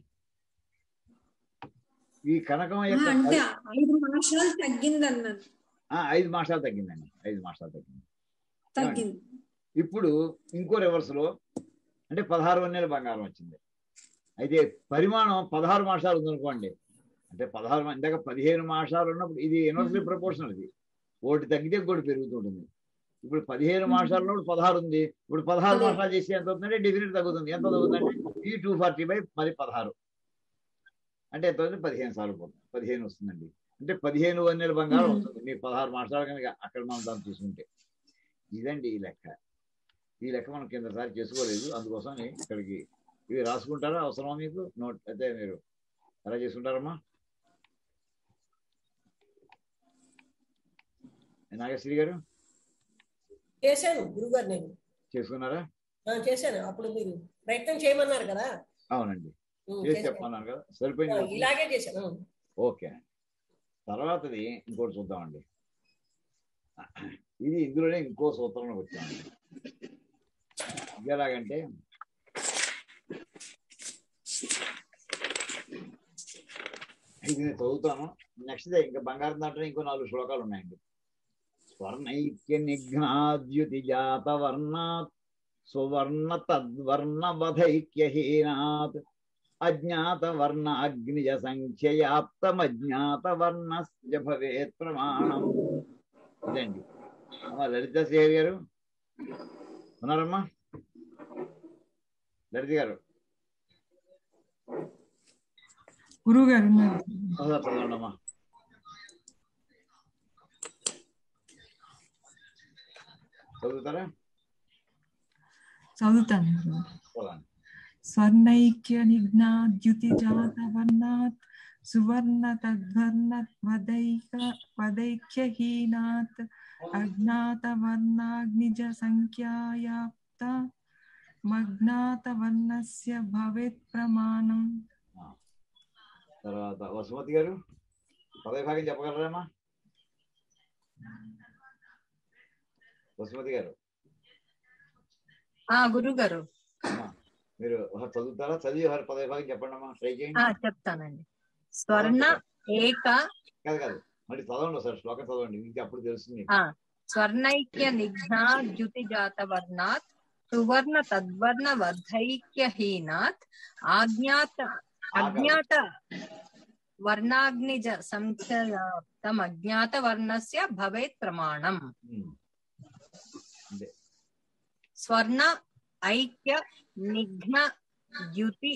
ఈ కనకం ఆ, యొక్క అంటే ఐదు మాసాలు తగ్గింది అన్నాను ఆ, ఐదు మాసాలు తగ్గిందండి ఐదు మాసాలు తగ్గింది తగ్గింది ఇప్పుడు ఇంకో రివర్స్ లో అంటే పదహారు వన్నెల బంగారం వచ్చింది అయితే పరిమాణం పదహారు మాసాలు ఉందనుకోండి అంటే పదహారు మా- ఇందాక పదిహేను మాసాలు ఉన్నప్పుడు ఇది ఇన్వర్స్లీ ప్రపోర్షనల్ ఇది ఒకటి తగ్గితే ఇంకోటి పెరుగుతుంటుంది ఇప్పుడు పదిహేను మాసాలు ఉన్నప్పుడు పదహారు ఉంది ఇప్పుడు పదహారు అదే. మాసాలు చేస్తే ఎంత అవుతుందంటే డిఫరెంట్ తగ్గుతుంది ఎంత తగ్గుతుందంటే ఈ టూ ఫార్టీ బై పది పదహారు అంటే ఎంత అవుతుంది పదిహేను సార్లు పోతుంది పదిహేను వస్తుందండి అంటే పదిహేను వన్నెల బంగారం మ్మ్. వస్తుంది మీరు పదహారు మాసాలు కనుక అక్కడ మనం దాన్ని చూసుకుంటే ఇదండి ఈ లెక్క ఈ లెక్క మనం కిందసారి చేసుకోలేదు అందుకోసం ఇక్కడికి ఇవి రాసుకుంటారా అవసరమా మీకు నోట్ అయితే మీరు ఎలా చేసుకుంటారమ్మా నాగశ్రీ గారు చేశాను గురుగారు నేను చేసుకున్నారా ఆ, చేశాను అప్పుడు మీరు ప్రయత్నం చేయమన్నారు కదా అవునండి ఉమ్, చేసి చేశాను. చెప్పమన్నారు కదా ఆ, సరిపోయింది ఇలాగే చేశాను ఓకే తర్వాతది ఇంకోటి చూద్దామండి ఇది ఇందులోనే ఇంకో సూత్రంలో వచ్చామండి ఇది ఎలాగంటే ఇది నేను చదువుతాను నెక్స్ట్ డే ఇంకా బంగారం దాంట్లో ఇంకో నాలుగు శ్లోకాలు ఉన్నాయండి స్వర్ణైక్య నిఘ్నాద్యుతి జాత వర్ణాత్ సువర్ణ తద్వర్ణ వధైక్యహీనాత్ అజ్ఞాత వర్ణ అగ్నిజ సంఖ్యయాప్తమజ్ఞాత వర్ణస్య భవేత్ ప్రమాణం ఇదండి అమ్మా లలిత శ్రేయ గారు ఉన్నారమ్మా లలిత గారు గురువు గారు ఉన్నారు. ఒకసారి చదవండి అమ్మా చదువుతారా చదువుతాను గురువు. చదవండి స్వర్ణైక్య నిఘ్నాద్యుతి జాత వర్ణాత్ సువర్ణ తద్వర్ణ వదైక వదైక్యహీనాత్ అజ్ఞాత వర్ణాగ్నిజ సంఖ్యాయాప్త మజ్ఞాత వర్ణస్య భవేత్ ప్రమాణం తర్వాత వసుమతి గారు పదవి భాగం చెప్పగలరామా వసుమతి గారు ఆ గురువు గారు అమ్మా, మీరు ఒకసారి చదువుతారా చదివి ఒకసారి పదవి భాగం చెప్పండి అమ్మా ట్రై ఆ, చేయండి చెప్తానండి స్వర్ణ ఏక కాదు కాదు మళ్ళీ చదవండి ఒకసారి శ్లోకం చదవండి మీకు అప్పుడు తెలుస్తుంది ఆ, స్వర్ణైక్య నిఘ్నా ద్యుతి జాత వర్ణాత్ సువర్ణ తద్వర్ణ వర్ధైక్యహీనాత్ ఆజ్ఞాత అజ్ఞాత వర్ణాగ్నిజ సంఖ్యాప్తం అజ్ఞాత వర్ణస్య భవేత్ ప్రమాణం ఉమ్. అంతే స్వర్ణ ఐక్య నిఘ్న ద్యుతి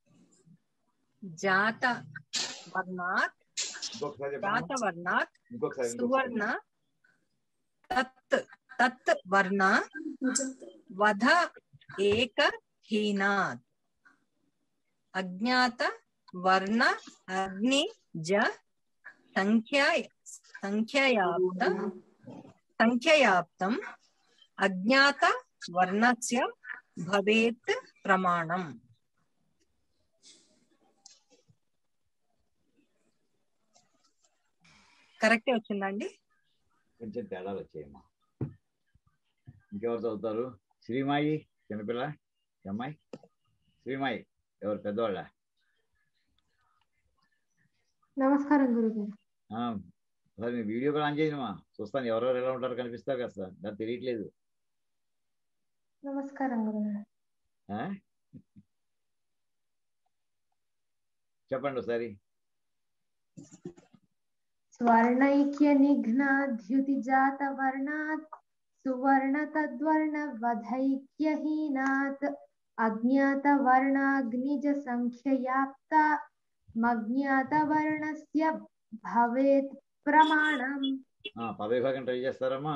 జాత వర్ణాత్ ఇంకొకసారి జాత చెప్పండి వర్ణాత్ ఇంకొకసారి ఇంకొకసారి. సువర్ణ తత్ తత్ వర్ణ వధ ఏక హీనాత్ అజ్ఞాత వర్ణ అగ్ని జ సంఖ్యా సంఖ్యయాప్త సంఖ్యయాప్తం అజ్ఞాత వర్ణస్య భవేత్ ప్రమాణం కరెక్టే వచ్చిందండి కొంచెం తేడాలు వచ్చాయమ్మా ఇంకెవరు చదువుతారు శ్రీమాయి చిన్నపిల్ల ఈ అమ్మాయి శ్రీమాయి ఎవరు పెద్దవాళ్ళ నమస్కారం గురుగారు ఆ, ఒకసారి మీ వీడియో కూడా ఆన్ చేయమా చూస్తాను ఎవరెవరు ఎలా ఉంటారో కనిపిస్తారు కదా సార్ నాకు తెలియట్లేదు నమస్కారం గురుగారు ఆ? చెప్పండి ఒకసారి స్వర్ణైక్య నిఘ్నాద్యుతి జాత వర్ణాత్ సువర్ణ తద్వర్ణ వధైక్యహీనాత్ అజ్ఞాత వర్ణాగ్నిజ సంఖ్యయాప్త మజ్ఞాత వర్ణస్య భవేత్ ప్రమాణం ఆ, పదవి భాగం ట్రై చేస్తారమ్మా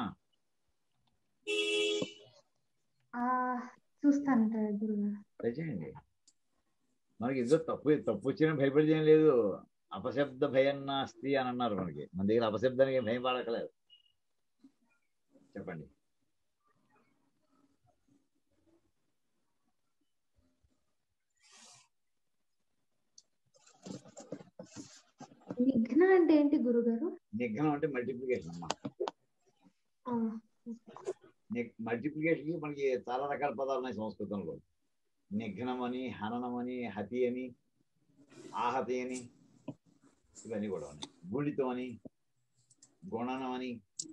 ఆ చూస్తానంటారు గురుగారు ట్రై చేయండి మనకి ఏదో తప్పు తప్పు వచ్చిన భయపడేది ఏం లేదు అపశబ్ద భయం నాస్తి అని అన్నారు మనకి మన దగ్గర అపశబ్దానికి ఏం భయం పడకలేదు చెప్పండి నిఘ్న అంటే ఏంటి గురుగారు నిఘ్నం అంటే మల్టిప్లికేషన్ అమ్మా ఆ, మల్టిప్లికేషన్ కి మనకి చాలా రకాల పదాలు ఉన్నాయి సంస్కృతంలో నిఘ్నం అని హననం అని హతి అని ఆహతి అని ఇవన్నీ కూడా ఉన్నాయి గుణితం అని గుణనం అని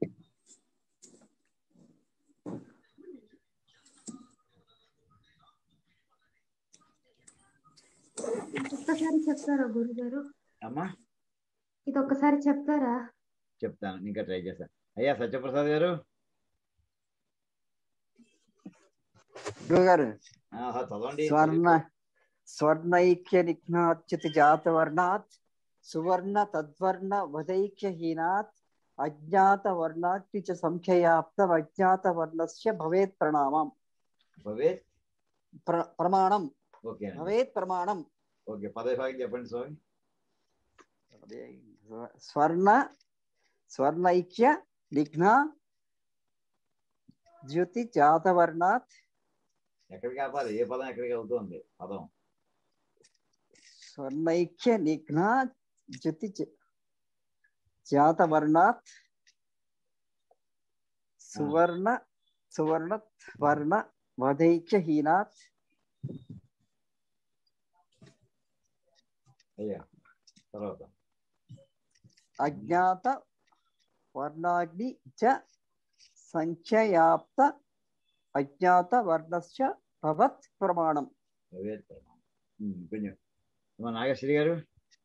ఒక్కసారి చెప్తారా గురుగారు అమ్మా ఇది ఒక్కసారి చెప్తారా చెప్తాను ఇంకా ట్రై చేస్తాను అయ్యా సత్యప్రసాద్ గారు గురుగారు ఆ, చదవండి స్వర్ణ స్వర్ణైక్య నిఘ్నాచ్యుతి జాత వర్ణాత్ సువర్ణ తద్వర్ణ వదైక్యహీనాత్ అజ్ఞాత వర్ణాగ్ని చ సంఖ్యయాప్తం అజ్ఞాత వర్ణస్య భవేత్ ప్రణామం భవేత్ ప్ర- ప్రమాణం ఓకే భవేత్ ప్రమాణం ఓకే పదవి భాగం చెప్పండి స్వామి స్వర్ణ స్వర్ణైక్య నిఘ్న ద్యుతి జాత వర్ణాత్ ఎక్కడికి ఆపాలి ఏ పదం ఎక్కడికి అవుతుంది పదం స్వర్ణైక్య నిఘ్న ద్యుతి జ- జాత వర్ణాత్ సువర్ణ సువర్ణ వర్ణ వదైక్యహీనాత్ అయ్యా తర్వాత అజ్ఞాత వర్ణాగ్ని చ సంఖ్యయాప్త అజ్ఞాత వర్ణస్య భవత్ ప్రమాణం భవేత్ ప్రమాణం. ఉమ్, కొంచెం అమ్మా నాగశ్రీ గారు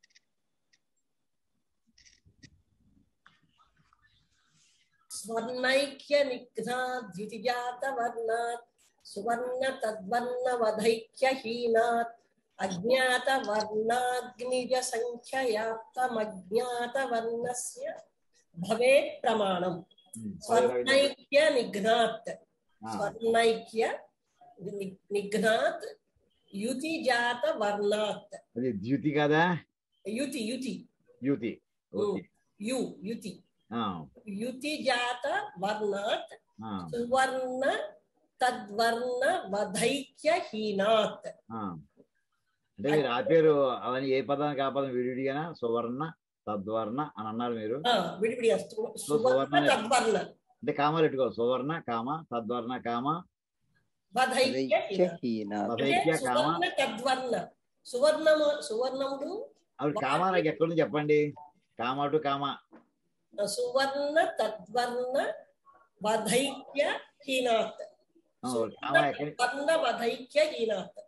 స్వర్ణైక్య నిఘ్నా ద్వితిజాత వర్ణాత్ సువర్ణ తద్వర్ణ వధైక్య హీనాత్ అజ్ఞాత వర్ణాగ్నిజ సంఖ్యయాప్తమజ్ఞాత వర్ణస్య భవేత్ ప్రమాణం ఉమ్, పదవి భాగం చెప్పండి. స్వర్ణైక్య నిఘ్నాత్ ఆ, స్వర్ణైక్య ని- నిఘ్నాత్ యుతి జాత వర్ణాత్ అది ద్యుతి కదా యుతి యుతి యుతి ఓకే యు యుతి ఆ, యుతి జాత వర్ణాత్ ఆ, సువర్ణ తద్వర్ణ వధైక్య హీనాత్ ఆ. అంటే మీరు ఆపారు అవన్నీ ఏ పదానికి ఆ పదం విడివిడిగానా సువర్ణ తద్వర్ణ అని అన్నారు మీరు ఆ, విడివిడి సువర్ణ సువర్ణ- తద్వర్ణ అంటే కామాలు పెట్టుకో సువర్ణ కామ తద్వర్ణ కామ బధైక్య హీన హీన అంటే బధైక్య కామ సువర్ణ తద్వర్ణ సువర్ణము సువర్ణములు అవి కామ నాకు ఎక్కడుంది చెప్పండి కామ టు కామ సువర్ణ తద్వర్ణ బధైక్య హీనాత్ ఆ, కామ ఎక్కడ వర్ణ బధైక్య హీనాత్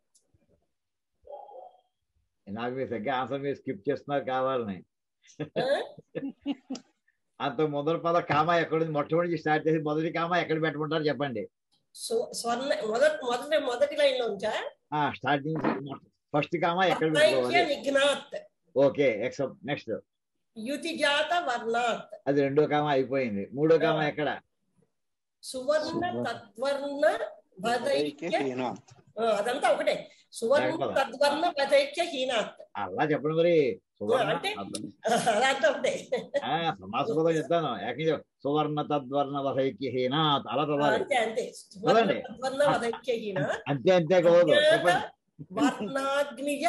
నాకు మీరు సరిగ్గా ఆన్సర్ మీరు స్కిప్ చేస్తున్నారు కావాలని ఆ? అంత మొదటి పద కామ ఎక్కడుంది మొట్టమొదటి స్టార్ట్ చేసి మొదటి కామ ఎక్కడ పెట్టమంటారు చెప్పండి సు- స్వర్ణ మొదటి మొదటి మొదటి లైన్ లో ఉంచా ఆ స్టార్టింగ్ ఫస్ట్ కామ ఎక్కడ బధైక్య పెట్టుకోవాలి నిఘ్నాత్ ఓకే ఎక్సెప్ట్ నెక్స్ట్ యుతిజాత వర్ణాత్ అది రెండో కామ అయిపోయింది మూడో కామ ఎక్కడ సువర్ణ సువర్ణ. తద్వర్ణ బధైక్య బధైక్య హీన ఆ, అదంతా ఒకటే సువర్ణ లేకపోతే. తద్వర్ణ బధైక్య హీనాత్ అలా చెప్పండి మరి సువర్ణ అంటే? అదంతా ఒకటే ఆ, సమాసపదం చెప్తాను ఏకంగా సువర్ణ తద్వర్ణ వహైక్యహీన అలా చదవాలి అంతే అంతే సువర్ణ చదవండి. తద్వర్ణ బధైక్య హీనాత్ అంతే అంతే కాదు చెప్పండి వర్ణాగ్నిజ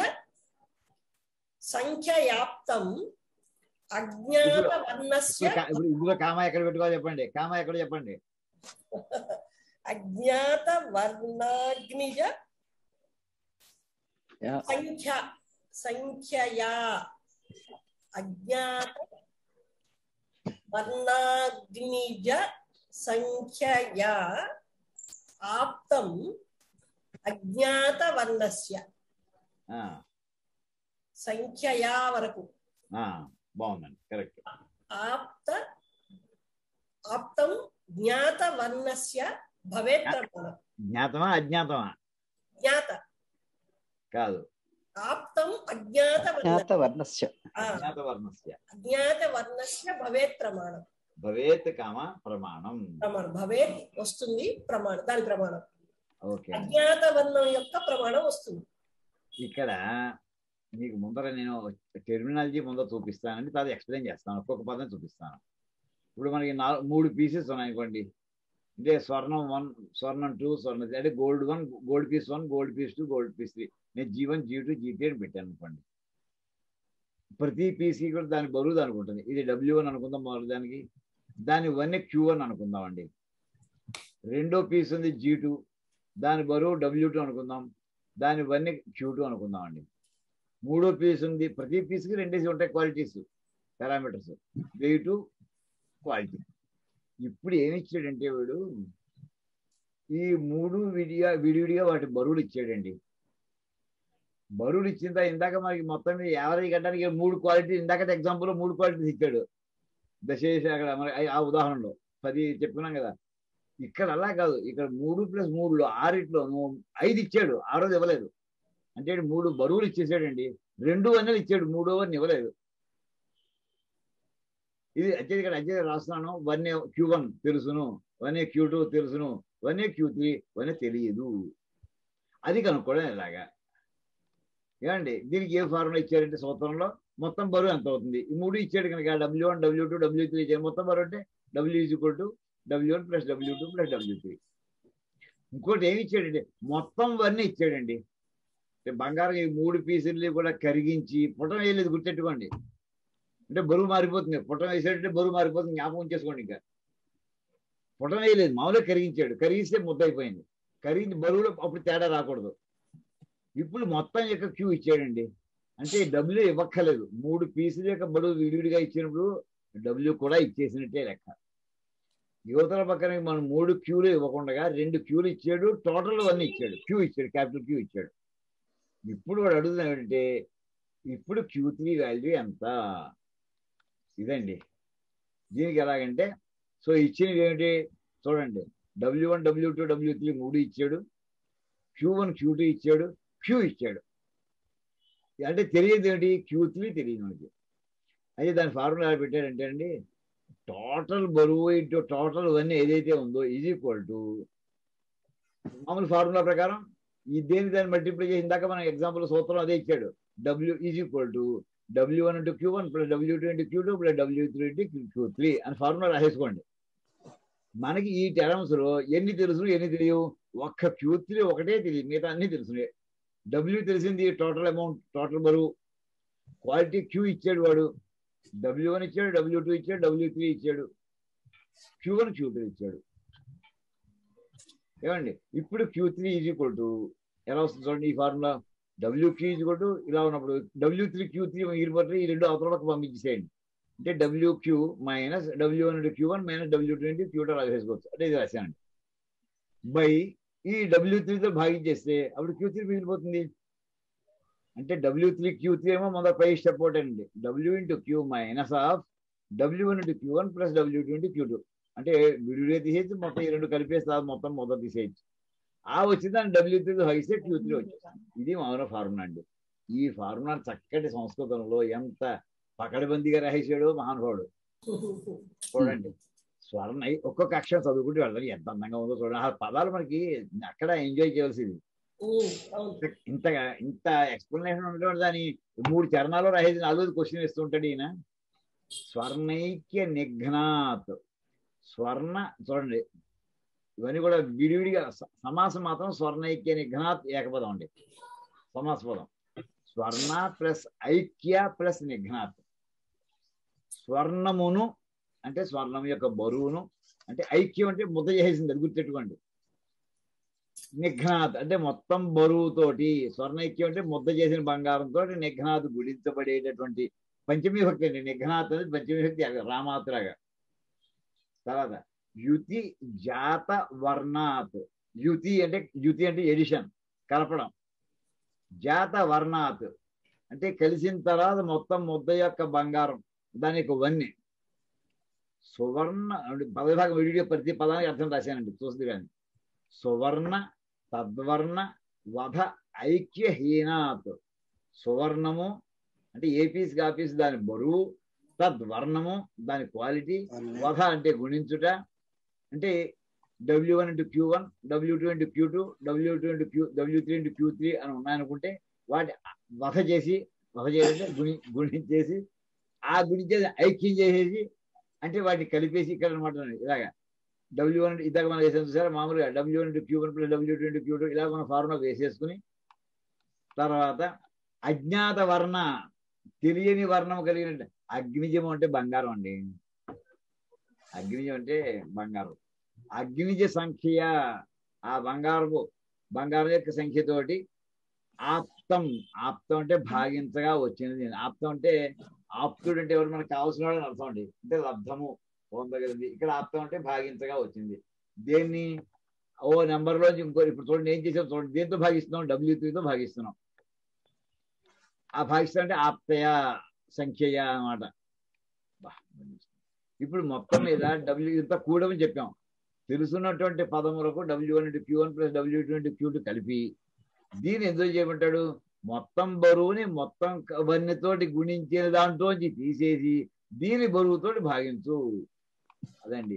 సంఖ్యయాప్తం అజ్ఞాత వర్ణస్య ఇప్పుడు కా- ఇప్పుడు ఇందులో కామ ఎక్కడ పెట్టుకోవాలి చెప్పండి కామ ఎక్కడ చెప్పండి అజ్ఞాత వర్ణాగ్నిజ యా. సంఖ్య సంఖ్యయా అజ్ఞాత వర్ణాగ్నిజ సంఖ్యయా ఆప్తం అజ్ఞాత వర్ణస్య ఆ, సంఖ్యయా వరకు ఆ, బాగుందండి కరెక్ట్ ఆప్త ఆప్తం జ్ఞాత వర్ణస్య భవేత్ ప్రమాణం జ్ఞాతమా అజ్ఞాతమా జ్ఞాత కాదు ఆప్తం అజ్ఞాత వర్ణ జ్ఞాత వర్ణస్య ఆ, అజ్ఞాత వర్ణస్య అజ్ఞాత వర్ణస్య భవేత్ ప్రమాణం భవేత్ కామ ప్రమాణం ప్రమాణం భవేత్ వస్తుంది ప్రమాణం దాని ప్రమాణం ఓకే అజ్ఞాత వర్ణం యొక్క ప్రమాణం వస్తుంది ఇక్కడ మీకు ముందర నేను టెర్మినాలజీ ముందర చూపిస్తానండి తర్వాత ఎక్స్ప్లెయిన్ చేస్తాను ఒక్కొక్క పదం చూపిస్తాను ఇప్పుడు మనకి నాలుగు మూడు పీసెస్ ఉన్నాయనుకోండి అంటే స్వర్ణం వన్ స్వర్ణం టూ స్వర్ణం three. అంటే gold one gold piece one gold piece two gold piece three నేను G one G two G three అని పెట్టాను అనుకోండి ప్రతి పీస్కి కూడా దాని బరువు దానికి ఉంటుంది ఇది డబ్ల్యూ వన్ అనుకుందాం మొదటి దానికి దాని వన్ క్యూ వన్ అనుకుందామండి రెండో పీస్ ఉంది జీ టూ దాని బరువు డబ్ల్యూ టూ అనుకుందాం దాని వన్ క్యూ టూ అనుకుందామండి మూడో పీస్ ఉంది ప్రతి పీస్కి రెండేసి ఉంటాయి క్వాలిటీస్ పారామీటర్స్ వెయిట్ క్వాలిటీ ఇప్పుడు ఏమి ఇచ్చాడంటే వీడు ఈ మూడు విడిగా విడివిడిగా వాటి బరువులు ఇచ్చాడండి బరువులు ఇచ్చిన తర్వాత ఇందాక మనకి మొత్తం మీద యావరేజ్ కట్టడానికి మూడు క్వాలిటీ ఇందాక ఎగ్జాంపుల్ మూడు క్వాలిటీస్ ఇచ్చాడు దశేష అక్కడ మన ఆ ఉదాహరణలో పది చెప్పుకున్నాం కదా ఇక్కడ అలా కాదు ఇక్కడ మూడు ప్లస్ మూడులో ఆరిట్లో నువ్వు ఐదు ఇచ్చాడు ఆరోది ఇవ్వలేదు అంటే ఈడు మూడు బరువులు ఇచ్చేసాడండి రెండు వన్నెలు ఇచ్చాడు మూడో వన్ ఇవ్వలేదు ఇది అంటే ఇక్కడ అజ్జే రాస్తున్నాను వన్ ఏ క్యూ వన్ తెలుసును వన్ ఏ క్యూ టూ తెలుసును one A Q three one A తెలియదు అది కనుక్కోవడం ఇలాగా ఏమండి దీనికి ఏ ఫార్ములా ఇచ్చారంటే సూత్రంలో మొత్తం బరువు ఎంత అవుతుంది ఈ మూడు ఇచ్చాడు కనుక W one W two W three ఇచ్చాడు మొత్తం బరువు అంటే W is equal to W one plus W two plus W three ఇంకోటి ఏమి ఇచ్చాడండి మొత్తం వన్నీ ఇచ్చాడండి అంటే బంగారం ఈ మూడు పీసుల్ని కూడా కరిగించి పుటం వేయలేదు గుర్తెట్టుకోండి అంటే బరువు మారిపోతుంది పుటం వేసాడంటే బరువు మారిపోతుంది జ్ఞాపకం చేసుకోండి ఇంకా పుటం వేయలేదు మామూలుగా కరిగించాడు కరిగిస్తే ముద్ద అయిపోయింది కరిగించి బరువులో అప్పుడు తేడా రాకూడదు ఇప్పుడు మొత్తం యొక్క క్యూ ఇచ్చాడండి అంటే డబ్ల్యూ ఇవ్వక్కర్లేదు మూడు పీసుల యొక్క బరువు విడివిడిగా ఇచ్చినప్పుడు డబ్ల్యూ కూడా ఇచ్చేసినట్టే లెక్క యువతల పక్కన మనం మూడు క్యూలు ఇవ్వకుండా రెండు క్యూలు ఇచ్చాడు టోటల్ వన్ ఇచ్చాడు క్యూ ఇచ్చాడు క్యాపిటల్ క్యూ ఇచ్చాడు ఇప్పుడు వాడు అడుగుతున్నాడు ఏంటంటే ఇప్పుడు క్యూ త్రీ వాల్యూ ఎంత ఇదండి దీనికి ఎలాగంటే సో ఇచ్చినవి ఏమిటి చూడండి W one W two W three మూడు ఇచ్చాడు క్యూ వన్ క్యూ టూ ఇచ్చాడు క్యూ ఇచ్చాడు అంటే తెలియదు ఏంటి క్యూ త్రీ తెలియదు మనకి అయితే దాని ఫార్ములా ఎలా పెట్టారంటే అండి టోటల్ బరువు ఇంటూ టోటల్ ఇవన్నీ ఏదైతే ఉందో ఈజ్ ఈక్వల్ టు మామూలు ఫార్ములా ప్రకారం ఈ దేని దాన్ని మల్టిప్లై చేసి ఇందాక మన ఎగ్జాంపుల్ సూత్రం అదే ఇచ్చాడు W is equal to W one into Q one plus W two into Q two plus W three into Q three అని ఫార్ములా రాసేసుకోండి మనకి ఈ టర్మ్స్ లో ఎన్ని తెలుసు ఎన్ని తెలియవు ఒక్క క్యూ త్రీ ఒకటే తెలియదు మిగతా అన్ని తెలుసు డబ్ల్యూ తెలిసింది టోటల్ అమౌంట్ టోటల్ బరువు క్వాలిటీ క్యూ ఇచ్చాడు వాడు డబ్ల్యూ వన్ ఇచ్చాడు డబ్ల్యూ టూ ఇచ్చాడు డబ్ల్యూ త్రీ ఇచ్చాడు క్యూ వన్ క్యూ టూ ఇచ్చాడు ఏమండి ఇప్పుడు Q three is equal to ఎలా వస్తుంది చూడండి ఈ formula W Q is equal to ఇలా ఉన్నప్పుడు డబ్ల్యూ త్రీ క్యూ త్రీ ఇరుపట్టి ఈ రెండు అవతలకు పంపించేసేయండి అంటే W Q minus W one Q one minus W two into Q two రాసేసుకోవచ్చు అంటే ఇది రాశానండి బై ఈ డబ్ల్యూ త్రీతో భాగించేస్తే అప్పుడు క్యూ త్రీ మిగిలిపోతుంది అంటే డబ్ల్యూ త్రీ క్యూ త్రీ ఏమో మొదటి పై స్టెప్ అవుట్ అండి W into Q minus of W one into Q one plus W two into Q two అంటే విడివిడిగా తీసేయచ్చు మొత్తం ఈ రెండు కలిపేస్తే మొత్తం మొదలు తీసేయచ్చు ఆ వచ్చిందని డబ్ల్యూ త్రీ భాగిస్తే క్యూ త్రీ వచ్చేసింది ఇది మామూలు ఫార్ములా అండి ఈ ఫార్ములా చక్కటి సంస్కృతంలో ఎంత పకడబందీగా రాసేసాడో మహానుభావుడు చూడండి స్వర్ణ ఒక్కొక్క అక్షరం చదువుకుంటూ వెళ్తాం ఎంత అందంగా ఉందో చూడండి ఆ పదాలు మనకి అక్కడ ఎంజాయ్ చేయాల్సింది ఉమ్, అవును ఇంతగా ఇంత ఎక్స్ప్లెనేషన్ ఉండడం దాని మూడు చరణాలు రాసేది నాలుగు క్వశ్చన్ ఇస్తుంటాడు ఈయన స్వర్ణైక్య నిఘ్నాత్ స్వర్ణ చూడండి ఇవన్నీ కూడా విడివిడిగా స- సమాసం మాత్రం స్వర్ణైక్య నిఘ్నాత్ ఏకపదం అండి సమాస పదం స్వర్ణ ప్లస్ ఐక్య ప్లస్ నిఘ్నాత్ స్వర్ణమును అంటే స్వర్ణం యొక్క బరువును అంటే ఐక్యం అంటే ముద్ద చేసేసింది అది గుర్తెట్టుకోండి నిఘ్నాథ్ అంటే మొత్తం బరువుతోటి స్వర్ణైక్యం అంటే ముద్ద చేసిన బంగారంతో నిఘ్నాథ్ గుడించబడేటటువంటి పంచమీ భక్తి అండి నిఘ్నాథ్ అనేది పంచమీ భక్తి రామాత్రగా తర్వాత యుతి జాత వర్ణాత్ యుతి అంటే యుతి అంటే ఎడిషన్ కలపడం జాత వర్ణాత్ అంటే కలిసిన తర్వాత మొత్తం ముద్ద యొక్క బంగారం దానికి వన్నె సువర్ణ అంటే పదవిభాగం విడిగా ప్రతి పదానికి అర్థం రాశానండి చూస్తుంది కానీ సువర్ణ తద్వర్ణ వధ ఐక్యహీనాత్ సువర్ణము అంటే ఏ పీస్ కా పీస్ దాని బరువు తద్వర్ణము దాని క్వాలిటీ వధ అంటే గుణించుట అంటే W one into Q one W two into Q two W two into Q W three into Q three అని ఉన్నాయనుకుంటే వాటి వధ చేసి వధ చేయాలంటే గుణి గుణించేసి ఆ గుణించేసి ఐక్యం చేసేసి అంటే వాటిని కలిపేసి ఇక్కడ అనమాట ఇలాగా డబ్ల్యూ వన్ ఇద్దరు మనం వేసాం చూసారా మామూలుగా W one into Q one plus W two into Q two ఇలా మన ఫార్ములా వేసేసుకుని తర్వాత అజ్ఞాత వర్ణ తెలియని వర్ణం కలిగిన అగ్నిజం అంటే బంగారం అండి అగ్నిజం అంటే బంగారం అగ్నిజ సంఖ్య ఆ బంగారపు బంగారం యొక్క సంఖ్యతోటి ఆప్తం ఆప్తం అంటే భాగించగా వచ్చినది ఆప్తం అంటే ఆప్తుడు అంటే ఎవరు మనకు కావాల్సిన వాడు అని అర్థం అండి అంటే లబ్ధము పొందగలిగింది ఇక్కడ ఆప్తం అంటే భాగించగా వచ్చింది దేన్ని ఓ నెంబర్ లోంచి ఇంకో ఇప్పుడు చూడండి ఏం చేసాం చూడండి దేంతో భాగిస్తున్నాం డబ్ల్యూ త్రీతో భాగిస్తున్నాం ఆ భాగిస్తా అంటే ఆప్తయ సంఖ్యయ అన్నమాట బా, ఇప్పుడు మొత్తం మీద డబ్ల్యూ ఇంత కూడమని చెప్పాం తెలుసున్నటువంటి పదములకు W one into Q one plus W two into Q two కలిపి దీన్ని ఎందుకు చేయమంటాడు మొత్తం బరువుని మొత్తం క- వన్నెతోటి గుణించిన దాంట్లోంచి తీసేసి దీని బరువుతోటి భాగించు అదండి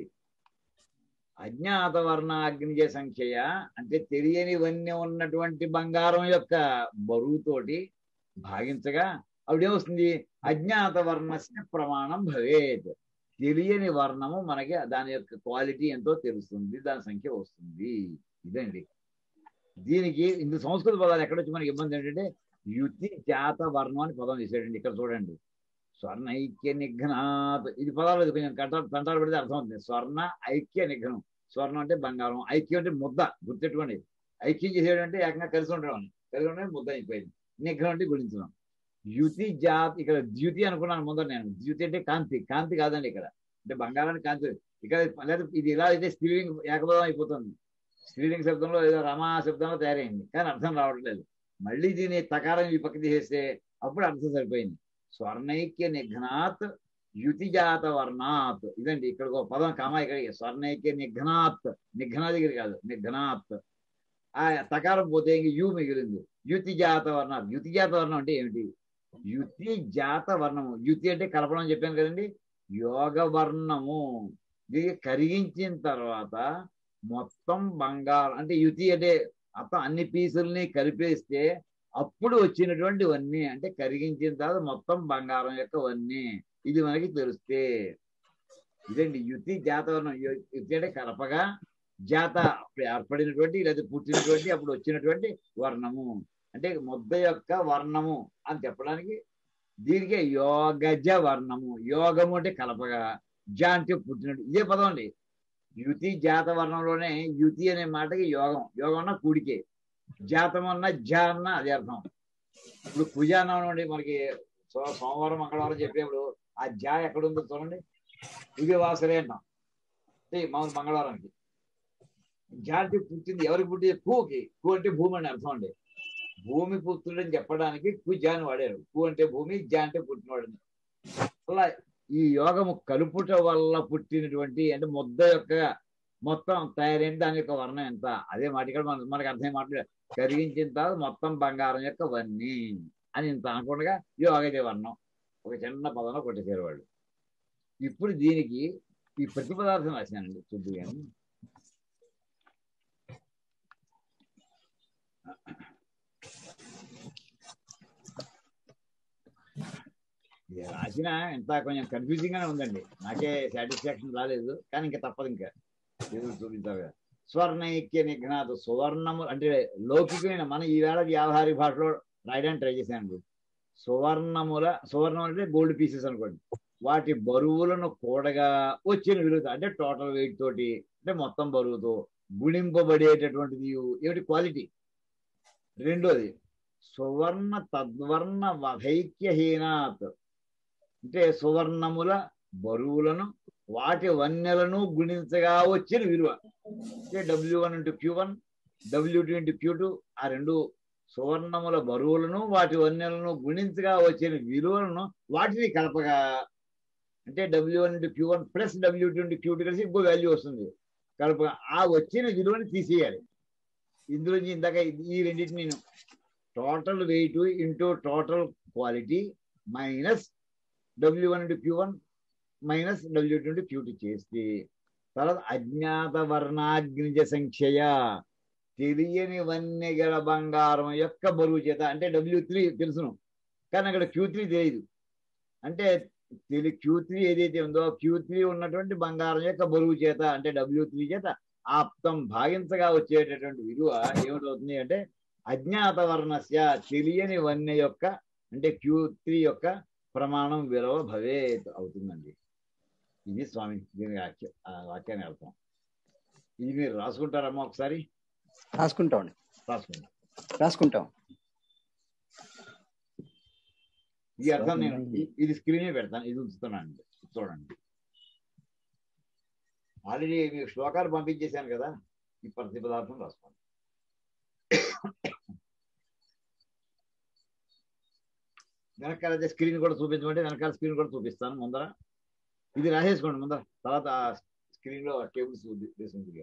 అజ్ఞాత వర్ణ అగ్నిజ సంఖ్య అంటే తెలియని వన్య ఉన్నటువంటి బంగారం యొక్క బరువుతోటి భాగించగా అప్పుడేమొస్తుంది అజ్ఞాత వర్ణస్య ప్రమాణం భవేత్ తెలియని వర్ణము మనకి దాని యొక్క క్వాలిటీ ఎంతో తెలుస్తుంది దాని సంఖ్య వస్తుంది ఇదండి దీనికి ఇందు సంస్కృత పదాలు ఎక్కడొచ్చి మనకి ఇబ్బంది ఏంటంటే యుతి జాత వర్ణం అని పదం తీసాడండి ఇక్కడ చూడండి స్వర్ణ ఐక్య నిఘ్నాత్ ఇది పదాలు ఇది కొంచెం కంటారు తంటాలు పెడితే అర్థం అవుతుంది స్వర్ణ ఐక్య నిఘ్నం స్వర్ణం అంటే బంగారం ఐక్యం అంటే ముద్ద గుర్తెట్టుకోండి ఐక్యం చేసేటంటే ఏకంగా కలిసి ఉండడం కలిసి ఉండడం ముద్ద అయిపోయింది నిఘ్నం అంటే గురించడం యుతి జాత్ ఇక్కడ ద్యుతి అనుకున్నాను ముందర నేను ద్యుతి అంటే కాంతి కాంతి కాదండి ఇక్కడ అంటే బంగారానికి కాంతి ఇక్కడ లేదా ఇది ఇలా అయితే స్త్రీలింగ ఏకపదం అయిపోతుంది స్త్రీలింగ శబ్దంలో ఏదో రమా శబ్దంలో తయారైంది కానీ అర్థం రావట్లేదు మళ్ళీ దీన్ని తకారం ఈ పక్క తీసేస్తే అప్పుడు అర్థం సరిపోయింది స్వర్ణైక్య నిఘ్నాత్ యుతిజాత వర్ణాత్ ఇదండి ఇక్కడ ఒక పదం కామా ఇక్కడ స్వర్ణైక్య నిఘ్నాత్ నిఘ్నా దగ్గర కాదు నిఘ్నాత్ ఆ తకారం పోతే ఇంక యు మిగిలింది యుతి జాత వర్ణం యుతి జాత వర్ణం అంటే ఏమిటి యుతి జాత వర్ణము యుతి అంటే కలపడం అని చెప్పాను కదండి యోగ వర్ణము ఇది కరిగించిన తర్వాత మొత్తం బంగారం అంటే యుతి అంటే మొత్తం అన్ని పీసుల్ని కలిపేస్తే అప్పుడు వచ్చినటువంటి వన్నీ అంటే కరిగించిన తర్వాత మొత్తం బంగారం యొక్క వన్నీ ఇది మనకి తెలిస్తే ఇదండి యుతి జాతవర్ణం యు- యుతి అంటే కలపగా జాత అప్పుడు ఏర్పడినటువంటి లేదా పుట్టినటువంటి అప్పుడు వచ్చినటువంటి వర్ణము అంటే ముద్ద యొక్క వర్ణము అని చెప్పడానికి దీనికే యోగజ వర్ణము యోగము అంటే కలపగా జ అంటే పుట్టినట్టు ఇదే పదం అండి యుతి జాత వర్ణంలోనే యుతి అనే మాటకి యోగం యోగం అన్న కూడికే జాతం అన్న జా అన్న అది అర్థం ఇప్పుడు కుజ అన్నం అండి మనకి సో- సోమవారం మంగళవారం చెప్పేప్పుడు ఆ జా ఎక్కడ ఉందో చూడండి ఇది వాసరే అంటాం అంటే మామూలు మంగళవారానికి జాతి పుట్టింది ఎవరికి పుట్టింది కూకి కు అంటే భూమి అని అర్థం అండి భూమి పుత్రుడని చెప్పడానికి కు జాని వాడారు కు అంటే భూమి జా అంటే పుట్టినవాడని అలా ఈ యోగము కలుపుట వల్ల పుట్టినటువంటి అంటే ముద్ద యొక్క మొత్తం తయారైన దాని యొక్క వర్ణం ఎంత అదే మాట ఇక్కడ మన మనకు అర్థం మాట్లాడే కరిగించిన తర్వాత మొత్తం బంగారం యొక్క వన్నీ అని ఇంత అనకుండా యోగదే వర్ణం ఒక చిన్న పదంలో కొట్టేసారు వాళ్ళు ఇప్పుడు దీనికి ఈ ప్రతి పదార్థం రాశానండి చూద్దు కానీ ఇది రాసిన ఎంత కొంచెం కన్ఫ్యూజింగ్ గానే ఉందండి నాకే సాటిస్ఫాక్షన్ రాలేదు కానీ ఇంకా తప్పదు ఇంకా ఎదురు చూపించాలి కదా. స్వర్ణైక్య నిఘ్నాథ్ సువర్ణము అంటే లౌకికమైన మన ఈవేళ వ్యావహారిక భాషలో రాయడానికి ట్రై చేశాను సువర్ణముల సువర్ణం అంటే గోల్డ్ పీసెస్ అనుకోండి వాటి బరువులను కూడగా వచ్చిన విలువ అంటే టోటల్ వెయిట్ తోటి అంటే మొత్తం బరువుతో గుణింపబడేటటువంటిది ఏమిటి క్వాలిటీ రెండోది సువర్ణ తద్వర్ణ వధైక్యహీనాత్ అంటే సువర్ణముల బరువులను వాటి వన్నెలను గుణించగా వచ్చిన విలువ అంటే W one into Q one W two into Q two ఆ రెండు సువర్ణముల బరువులను వాటి వన్నెలను గుణించగా వచ్చిన విలువలను వాటిని కలపగా అంటే W one into Q one plus W two into Q two కలిసి ఇంకో వాల్యూ వస్తుంది కలపగా ఆ వచ్చిన విలువని తీసేయాలి ఇందులో నుంచి ఇందాక ఈ రెండింటిని నేను total weight into total quality minus W one into Q one minus W two into Q two చేస్తే తర్వాత అజ్ఞాత వర్ణాగ్నిజ సంఖ్యయ తెలియని వన్నెగల బంగారం యొక్క బరువు చేత అంటే డబ్ల్యూ త్రీ తెలుసును కానీ అక్కడ క్యూ త్రీ తెలియదు అంటే తెలి క్యూ త్రీ ఏదైతే ఉందో క్యూ త్రీ ఉన్నటువంటి బంగారం యొక్క బరువు చేత అంటే డబ్ల్యూ త్రీ చేత ఆప్తం భాగించగా వచ్చేటటువంటి విలువ ఏమిటవుతుంది అంటే అజ్ఞాత వర్ణస్య తెలియని వన్య యొక్క అంటే క్యూ త్రీ యొక్క ప్రమాణం విలువ భవేత్ అవుతుందండి ఇది స్వామి దీని వాక్య ఆ వాక్యాన్ని అర్థం ఇది మీరు రాసుకుంటారమ్మా ఒకసారి రాసుకుంటాం రాసుకోండి రాసుకుంటాం ఈ అర్థం నేను ఇ- ఇది స్క్రీనే పెడతాను ఇది ఉంచుతున్నాను చూడండి ఆల్రెడీ మీకు శ్లోకాలు పంపించేశాను కదా ఈ ప్రతి పదార్థం రాసుకోండి వెనకాల అయితే స్క్రీన్ కూడా చూపించమంటే వెనకాల స్క్రీన్ కూడా చూపిస్తాను ముందర ఇది రాసేసుకోండి ముందర తర్వాత స్క్రీన్ లో టేబుల్స్ తీసుకుంది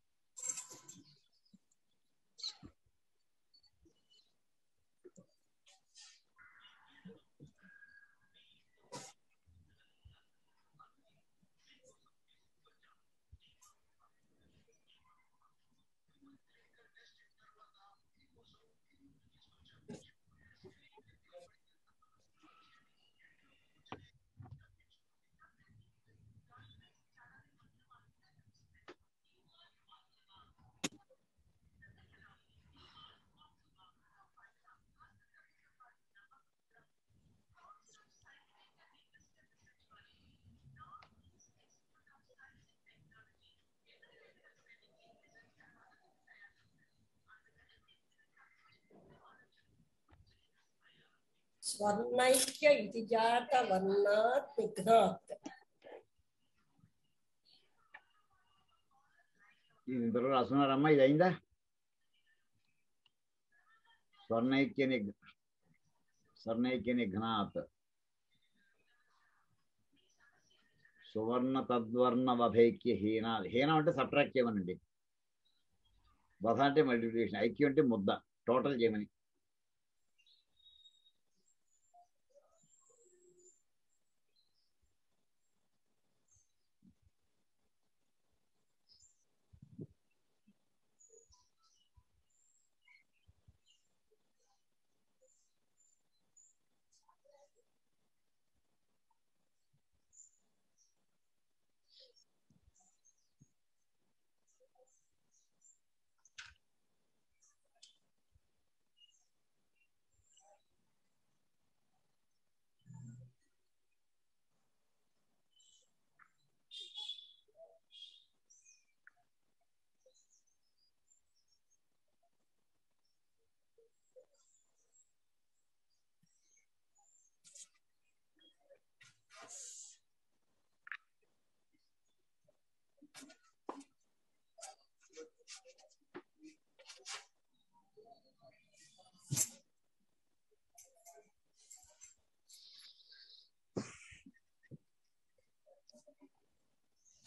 స్వర్ణైక్య ఇది జాత వర్ణాత్ నిఘ్నాత్ ఇది ఇంతలో రాసుకున్నారమ్మా ఇది అయిందా స్వర్ణైక్య నిఘ్ స్వర్ణైక్య నిఘ్నాత్ సువర్ణ తద్వర్ణ వధైక్య హీన హీనం అంటే సబ్ట్రాక్ట్ చేయమనండి వధ అంటే మల్టిప్లికేషన్ ఐక్యం అంటే ముద్ద టోటల్ చేయమని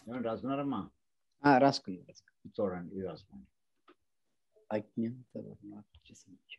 ఏమంటే రాసుకున్నారమ్మా ఆ, రాసుకున్నాను చూడండి ఇది రాసుకోండి అజ్ఞాత వర్ణార్చ సంఖ్య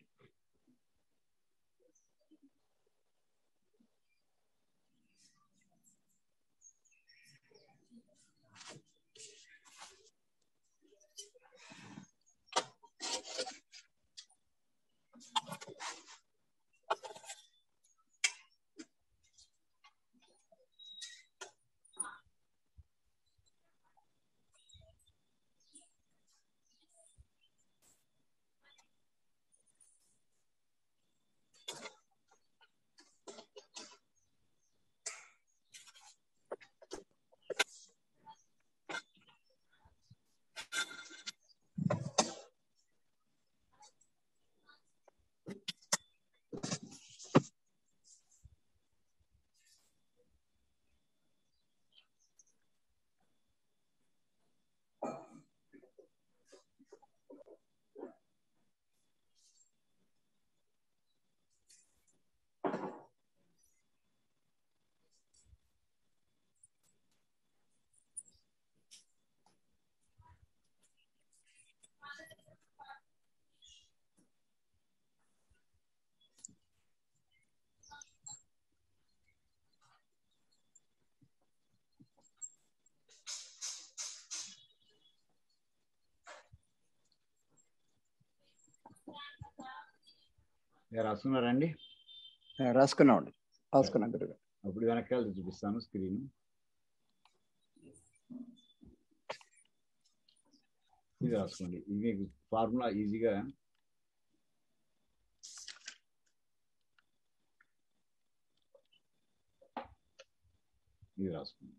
ఇక రాసుకున్నారండి ఆ, రాసుకున్నామండి రాసుకున్నాం గురుగారు అప్పుడు వెనకాల చూపిస్తాను స్క్రీన్ ఇది రాసుకోండి ఇది మీకు ఫార్ములా ఈజీగా ఇది రాసుకోండి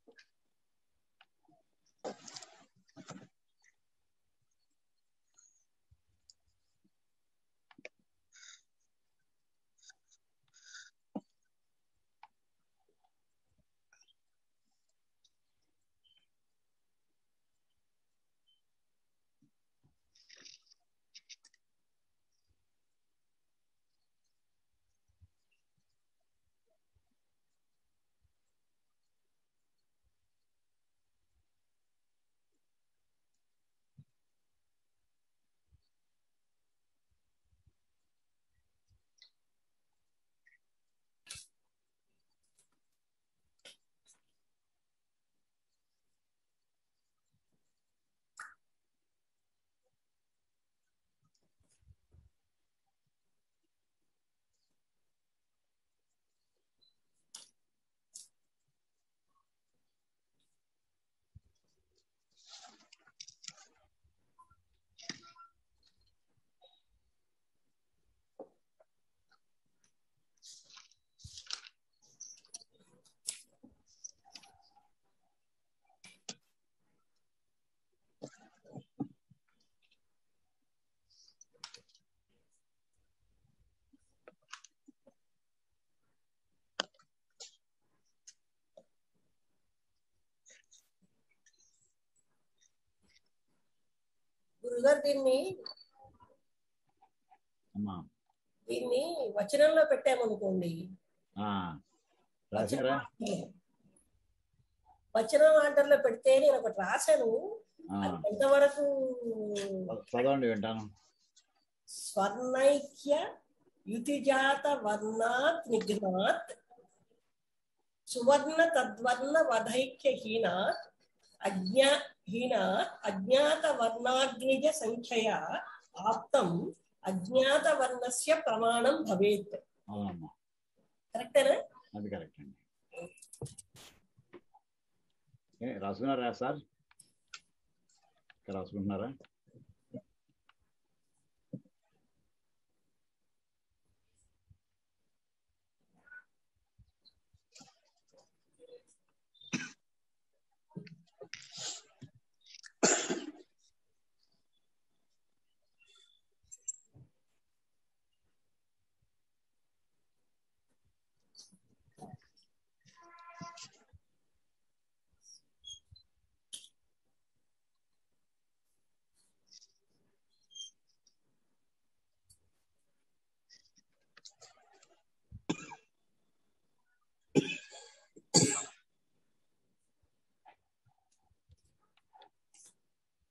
గురుగారు దీన్ని అమ్మా దీన్ని వచనంలో పెట్టామనుకోండి ఆ, రాశారా వచనం ఆర్డర్ లో పెడితే నేను ఒకటి రాశాను ఆ, అది ఎంతవరకు చదవండి వింటాను స్వర్ణైక్య యుతిజాత వర్ణాత్ నిఘ్నాత్ సువర్ణ తద్వర్ణ వధైక్య హీనాత్ అజ్ఞా హీనాత్ అజ్ఞాత వర్ణాగ్నిజ సంఖ్యయ ఆప్తం అజ్ఞాత వర్ణస్య ప్రమాణం భవేత్ అవునమ్మా కరెక్టేనా అది కరెక్ట్ అండి ఏ రాసుకున్నారా సార్ ఇక్కడ రాసుకుంటున్నారా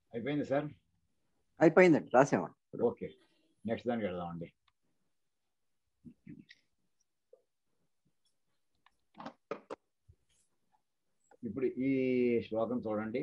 అయిపోయింది సార్ అయిపోయిందండి రాసామండి ఓకే నెక్స్ట్ దానికి వెళ్దామండి ఇప్పుడు ఈ శ్లోకం చూడండి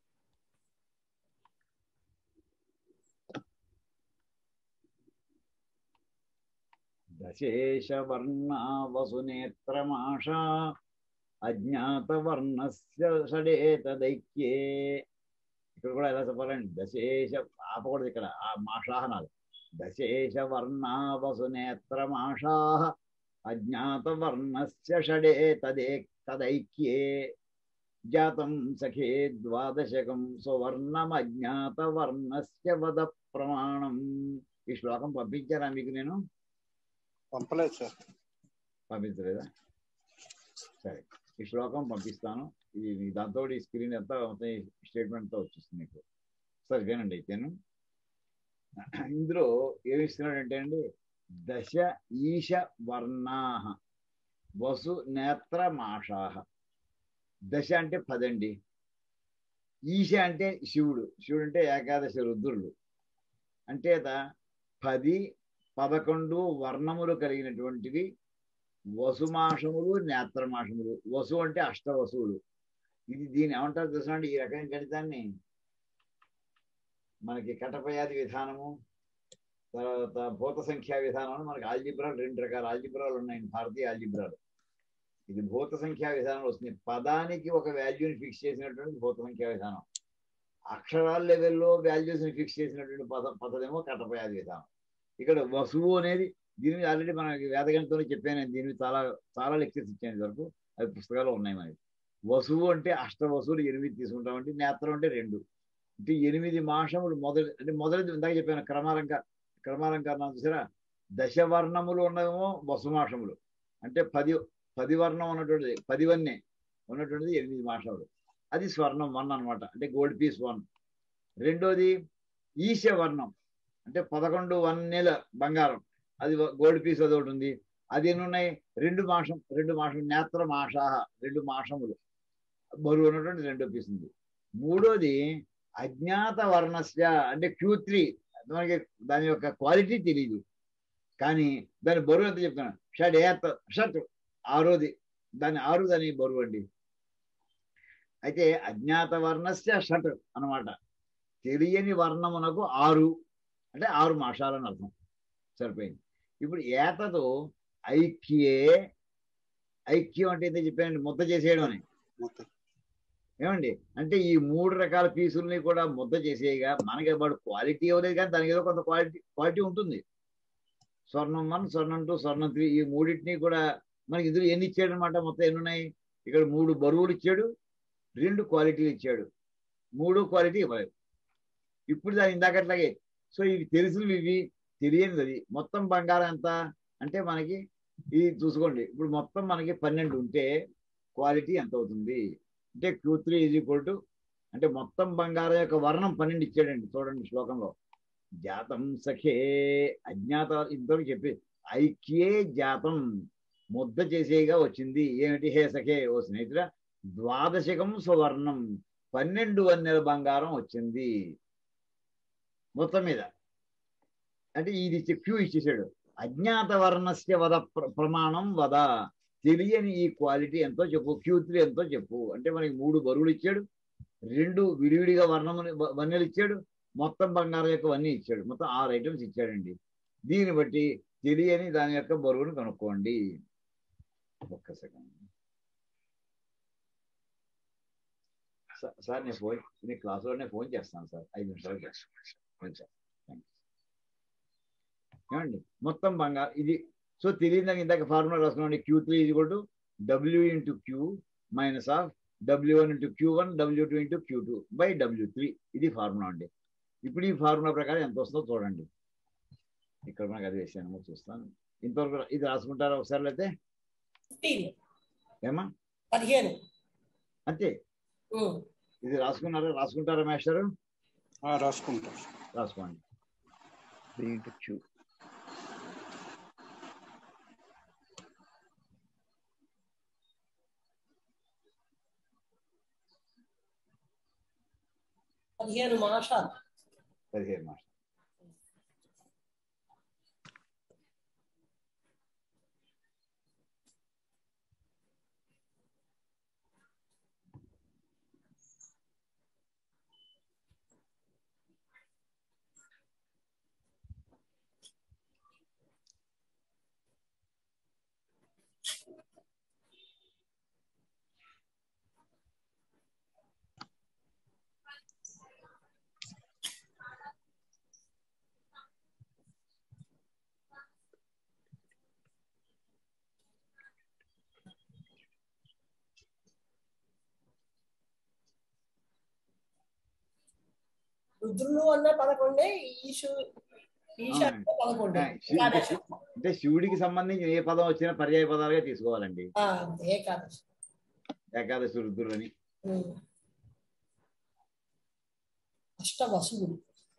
దశేష వర్ణ వసునేత్రమాషా అజ్ఞాత వర్ణస్య షడేతదైక్యే ఇక్కడ కూడా ఎలా చెప్పాలండి దశేష ఆపకూడదు ఇక్కడ ఆ మాషా అనాలి దశేష వర్ణా వసునేత్రమాషా అజ్ఞాత వర్ణస్య షడే తదే తదైక్యే జాతం సఖే ద్వాదశకం సువర్ణమజ్ఞాత వర్ణస్య వద ప్రమాణం ఈ శ్లోకం పంపించారా మీకు నేను పంపలేదు సార్ పంపించలేదా సరే ఈ శ్లోకం పంపిస్తాను ఇది మీ దాంతో ఈ స్క్రీన్ అంతా మొత్తం స్టేట్మెంట్తో వచ్చేస్తుంది మీకు సరే వినండి అయితేను ఇందులో ఏమి ఇస్తున్నాడంటే అండి దశ ఈశ వర్ణా వసు నేత్ర మాషాహ దశ అంటే పదండి ఈశ అంటే శివుడు శివుడు అంటే ఏకాదశి రుద్రుడు అంటే ద- పది పదకొండు వర్ణములు కలిగినటువంటివి వసుమాషములు నేత్రమాషములు వసు అంటే అష్టవసువులు ఇది దీని ఏమంటారు తెలుసా అండి ఈ రకమైన గణితాన్ని మనకి కటపయాది విధానము తర్వాత భూత సంఖ్యా విధానం అని మనకి ఆల్జిబ్రాలు రెండు రకాల ఆల్జిబ్రాలు ఉన్నాయి భారతీయ ఆల్జిబ్రాలు ఇది భూత సంఖ్యా విధానం వస్తుంది పదానికి ఒక వాల్యూని ఫిక్స్ చేసినటువంటి భూత సంఖ్యా విధానం అక్షరాల లెవెల్లో వాల్యూస్ ని ఫిక్స్ చేసినటువంటి పద పదమేమో కటపయాది విధానం ఇక్కడ వసువు అనేది దీని మీద ఆల్రెడీ మనకి వేదగణితంలో చెప్పాను నేను దీని మీద చాలా చాలా లెక్చర్స్ ఇచ్చాను వరకు అది పుస్తకాలు ఉన్నాయి మనకి వసువు అంటే అష్ట వసువులు ఎనిమిది తీసుకుంటామంటే నేత్రం అంటే రెండు అంటే ఎనిమిది మాసములు మొదటి అంటే మొదటిది ఇందాక చెప్పాను క్రమాలంక క్రమాలంకరణ చూసారా దశవర్ణములు ఉన్నదేమో వసుమాసములు అంటే పది పది వర్ణం ఉన్నటువంటిది పది వన్నే ఉన్నటువంటిది ఎనిమిది మాసములు అది స్వర్ణం వన్ అన్నమాట అంటే గోల్డ్ పీస్ వన్ రెండోది ఈశ వర్ణం అంటే పదకొండు వన్నెల బంగారం అది గోల్డ్ పీస్ అది ఒకటి ఉంది అది ఎన్ని ఉన్నాయి రెండు మాసం రెండు మాసం నేత్ర మాషాహ రెండు మాసములు బరువు ఉన్నటువంటి రెండో పీస్ ఉంది మూడోది అజ్ఞాత వర్ణస్య అంటే క్యూ త్రీ మనకి దాని యొక్క క్వాలిటీ తెలియదు కానీ దాని బరువు ఎంత చెప్తున్నాను షడ్ ఏత షట్ ఆరోది దాని ఆరు దాని బరువు అండి అయితే అజ్ఞాత వర్ణస్య షట్ అన్నమాట తెలియని వర్ణమునకు ఆరు అంటే ఆరు మాసాలని అర్థం సరిపోయింది ఇప్పుడు ఏతతో ఐక్యే ఐక్యం అంటే ఏదో చెప్పానండి ముద్ద చేసేయడం అని మొత్తం ఏమండి అంటే ఈ మూడు రకాల పీసుల్ని కూడా ముద్ద చేసేయగా మనకి వాడు క్వాలిటీ ఇవ్వలేదు కానీ దానికి ఏదో కొంత క్వాలిటీ క్వాలిటీ ఉంటుంది స్వర్ణం వన్ స్వర్ణం టూ స్వర్ణం త్రీ ఈ మూడింటిని కూడా మనకి ఇందులో ఎన్ని ఇచ్చాడు అనమాట మొత్తం ఎన్ని ఉన్నాయి ఇక్కడ మూడు బరువులు ఇచ్చాడు రెండు క్వాలిటీలు ఇచ్చాడు మూడు క్వాలిటీ ఇవ్వలేదు ఇప్పుడు దాని ఇందాకట్లాగే సో ఇవి తెలిసినవి ఇవి తెలియనిది అది మొత్తం బంగారం ఎంత అంటే మనకి ఇది చూసుకోండి ఇప్పుడు మొత్తం మనకి పన్నెండు ఉంటే క్వాలిటీ ఎంత అవుతుంది అంటే Q three is equal to అంటే మొత్తం బంగారం యొక్క వర్ణం పన్నెండు ఇచ్చాడండి చూడండి శ్లోకంలో జాతం సఖే అజ్ఞాత ఇద్దరు చెప్పి ఐక్యే జాతం ముద్ద చేసేగా వచ్చింది ఏమిటి హే సఖే ఓ స్నేహితుడ ద్వాదశకం సువర్ణం పన్నెండు వన్నెల బంగారం వచ్చింది మొత్తం మీద అంటే ఇది ఇచ్చే క్యూ ఇచ్చేసాడు అజ్ఞాత వర్ణస్య వద ప్ర- ప్రమాణం వద తెలియని ఈ క్వాలిటీ ఎంతో చెప్పు క్యూ త్రీ ఎంతో చెప్పు అంటే మనకి మూడు బరువులు ఇచ్చాడు రెండు విడివిడిగా వర్ణములు వన్నెలు ఇచ్చాడు మొత్తం బంగారం యొక్క వన్నీ ఇచ్చాడు మొత్తం ఆరు ఐటమ్స్ ఇచ్చాడండి దీన్ని బట్టి తెలియని దాని యొక్క బరువును కనుక్కోండి ఒక్క సెకండ్ సా- సార్ నేను ఫోన్ నేను క్లాసులోనే ఫోన్ చేస్తాను సార్ ఐదు నిమిషాలు చేస్తాను కొంచెం థ్యాంక్స్ ఏమండి మొత్తం బంగారు ఇది సో తెలియదు ఇందాక ఫార్ములా రాసుకున్నాండి క్యూ త్రీ ఇది కూడా W into Q minus of W one into Q one W two into Q two by W three ఇది ఫార్ములా అండి ఇప్పుడు ఈ ఫార్ములా ప్రకారం ఎంత వస్తుందో చూడండి ఇక్కడ మనకు అది వేసాను చూస్తాను ఇంతవరకు రా- ఇది రాసుకుంటారా ఒకసారి అయితే ఫిఫ్టీన్ ఏమా పదిహేను అంతే ఉమ్. ఇది రాసుకున్నారా రాసుకుంటారా మాస్టర్ ఆ, రాసుకుంటాం రాసుకోండి త్రీ ఇంటూ క్యూ పదిహేను మాసాలు పదిహేను మాసాలు రుద్రులు అన్న పదకొండే ఈశు ఈశా అన్న పదకొండే ఆ, శివుడికి- ఏకాదశి అంటే శివుడికి సంబంధించిన ఏ పదం వచ్చినా పర్యాయ పదాలుగా తీసుకోవాలండి ఆ, అంతే, ఏకాదశి ఏకాదశి రుద్రులని ఉమ్. అష్ట వసువులు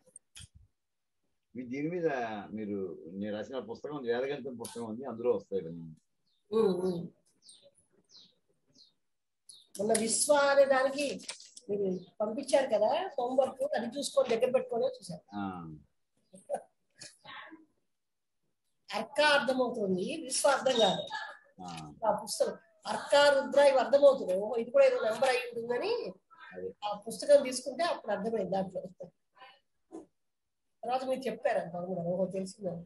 మీ దీని మీద మీరు నేను రాసిన పుస్తకం ఉంది, వేదగణితం పుస్తకం ఉంది అందులో వస్తాయి ఇవన్నీ ఉమ్, ఉమ్. మొన్న విశ్వ అనే దానికి మీరు పంపించారు కదా హోంవర్క్ అది చూసుకొని దగ్గర పెట్టుకొని చూసారు ఆ, అర్క అర్థమవుతుంది విశ్వ అర్థం కాదు ఆ, ఆ పుస్తకం అర్క రుద్ర ఇవి అర్థమవుతుంది ఓహో ఇది కూడా ఏదో నెంబర్ అయి ఉంటుందని అదే. ఆ పుస్తకం తీసుకుంటే అప్పుడు అర్థమైంది దాంట్లో తర్వాత మీరు చెప్పారు అంత కూడా ఓహో తెలిసిందని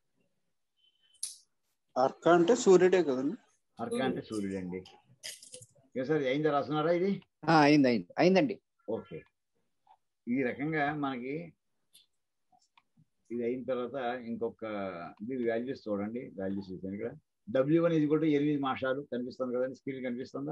అర్క అంటే సూర్యుడే కదండి అర్క అంటే సూర్యుడు అండి ఏ సార్ అయిందా రాస్తున్నారా ఇది ఆ, అయింది అయింది అయిందండి ఓకే ఈ రకంగా మనకి ఇది అయిన తర్వాత ఇంకొక మీరు వాల్యూస్ చూడండి వాల్యూస్ చూసాను ఇక్కడ డబ్ల్యూ వన్ ఇది కూడా ఎనిమిది మాసాలు కనిపిస్తుంది కదండి స్క్రీన్ కనిపిస్తుందా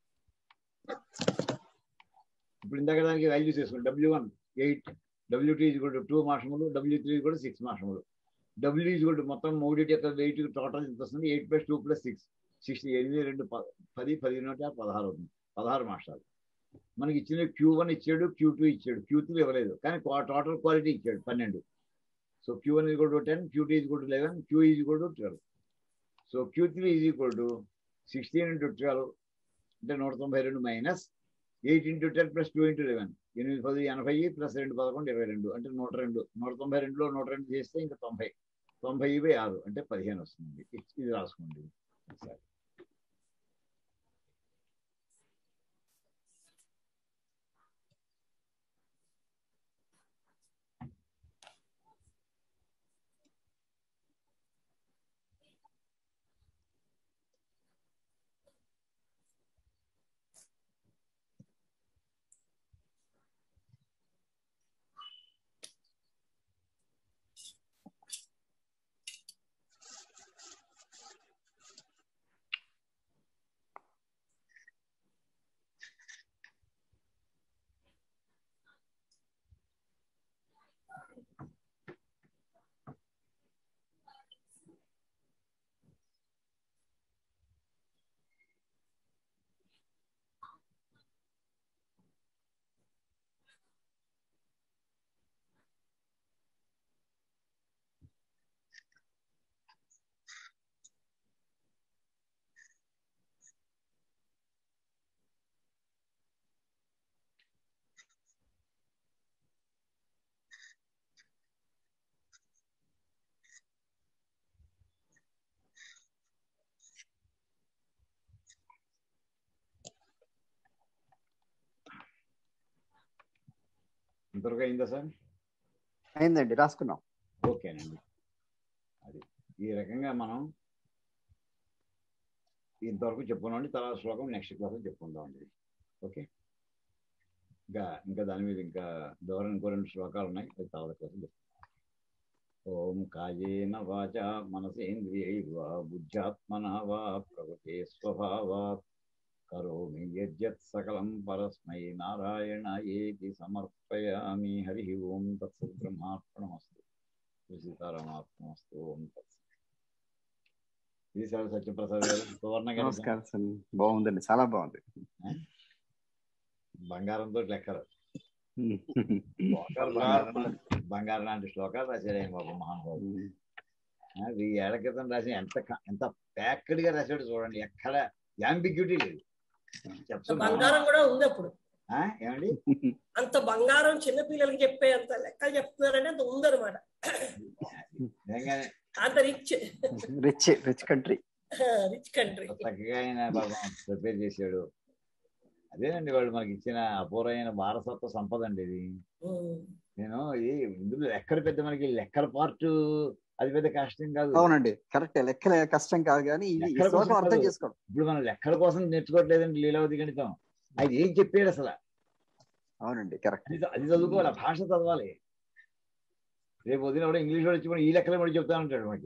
ఇప్పుడు ఇందాక దానికి వాల్యూస్ వేసుకోండి W one eight W two ఇది కూడా టూ మాసములు డబ్ల్యూ త్రీ కూడా సిక్స్ మాసములు డబ్ల్యూ ఇది కూడా మొత్తం మూడింటి యొక్క వెయిట్ టోటల్ ఎంత వస్తుంది eight plus two plus six sixty ఎనిమిది రెండు ప- పది పదిహేను పదహారు అవుతుంది పదహారు మాసాలు మనకి ఇచ్చిన క్యూ వన్ ఇచ్చాడు క్యూ టూ ఇచ్చాడు క్యూ త్రీ ఇవ్వలేదు కానీ టోటల్ క్వాలిటీ ఇచ్చాడు పన్నెండు సో క్యూ వన్ ఈజ్ కూడా టెన్ క్యూ టూ ఈజ్ కూడా లెవెన్ క్యూ ఈజ్ కూడా twelve so Q three is equal to sixteen into twelve అంటే నూట తొంభై రెండు minus eight into ten plus two into eleven ఎనిమిది పది ఎనభై ప్లస్ రెండు పదకొండు ఇరవై రెండు అంటే నూట రెండు నూట తొంభై రెండులో నూట రెండు చేస్తే ఇంకా తొంభై తొంభై బై ఆరు అంటే పదిహేను వస్తుంది ఇది- ఇది రాసుకోండి ఒకసారి. ఇంతవరకు అయిందా సార్ అయిందండి రాసుకున్నాం ఓకేనండి అది ఈ రకంగా మనం ఇంతవరకు చెప్పుకున్నామండి తర్వాత శ్లోకం నెక్స్ట్ క్లాస్ చెప్పుకుందామండి ఓకే ఇంకా ఇంకా దాని మీద ఇంకా దూరం ఇంకో రెండు శ్లోకాలు ఉన్నాయి అది తర్వాత క్లాస్ చెప్పుకుందాం ఓం కాయేన వాచ మనసేంద్రియైర్వా బుద్ధ్యాత్మన వా ప్రకృతే స్వభావాత్ కరోమి యజ్జత్ సకలం పరస్మై నారాయణ ఏతి సమర్పయామి హరి ఓం తత్సత్ బ్రహ్మార్పణమస్తు శ్రీ సీతారామార్పణమస్తు ఓం తత్సత్ ఇది సార్ సత్యప్రసాద్ గారు సువర్ణ గణితం నమస్కారం సార్ బాగుందండి చాలా బాగుంది బంగారంతో లెక్కరు శ్లోకాలు బంగారం బంగారం లాంటి శ్లోకాలు రాశాడు ఆయన బాబు మహానుభావుడు ఆ, వెయ్యి ఏళ్ల క్రితం రాసిన ఎంత క- ఎంత ప్యాక్డ్ గా రాశాడు చూడండి ఎక్కడ యాంబిగ్యూటీ లేదు చెప్తున్నా బంగారం కూడా ఉంది అప్పుడు ఆ, ఏమండి అంత బంగారం చిన్న పిల్లలకి చెప్పే అంత లెక్కలు చెప్తున్నారంటే అంత ఉందన్నమాట నిజంగానే అంత rich rich rich country rich country చక్కగా ఆయన పాపం ప్రిపేర్ చేశాడు అదేనండి వాళ్ళు మనకి ఇచ్చిన అపూర్వమైన వారసత్వ సంపద అండి ఇది నేను ఇది ఇందులో లెక్కల పెద్ద మనకి లెక్కల పార్ట్ అది పెద్ద కష్టం కాదు అవునండి కరెక్ట్ లెక్కలే కష్టం కాదు కానీ ఇది ఈ లెక్కల శ్లోకం కోసం అర్థం కాదు. చేసుకోవడం ఇప్పుడు మనం లెక్కల కోసం నేర్చుకోవట్లేదండి లీలావతి గణితం అది ఏం చెప్పాడు అసలు అవునండి కరెక్ట్ అది అది చదువుకోవాలి ఆ భాష చదవాలి రేపు వదిన కూడా ఇంగ్లీష్ వాడు వచ్చి మనం ఈ లెక్కలే కూడా చెప్తా ఉంటాడు మనకి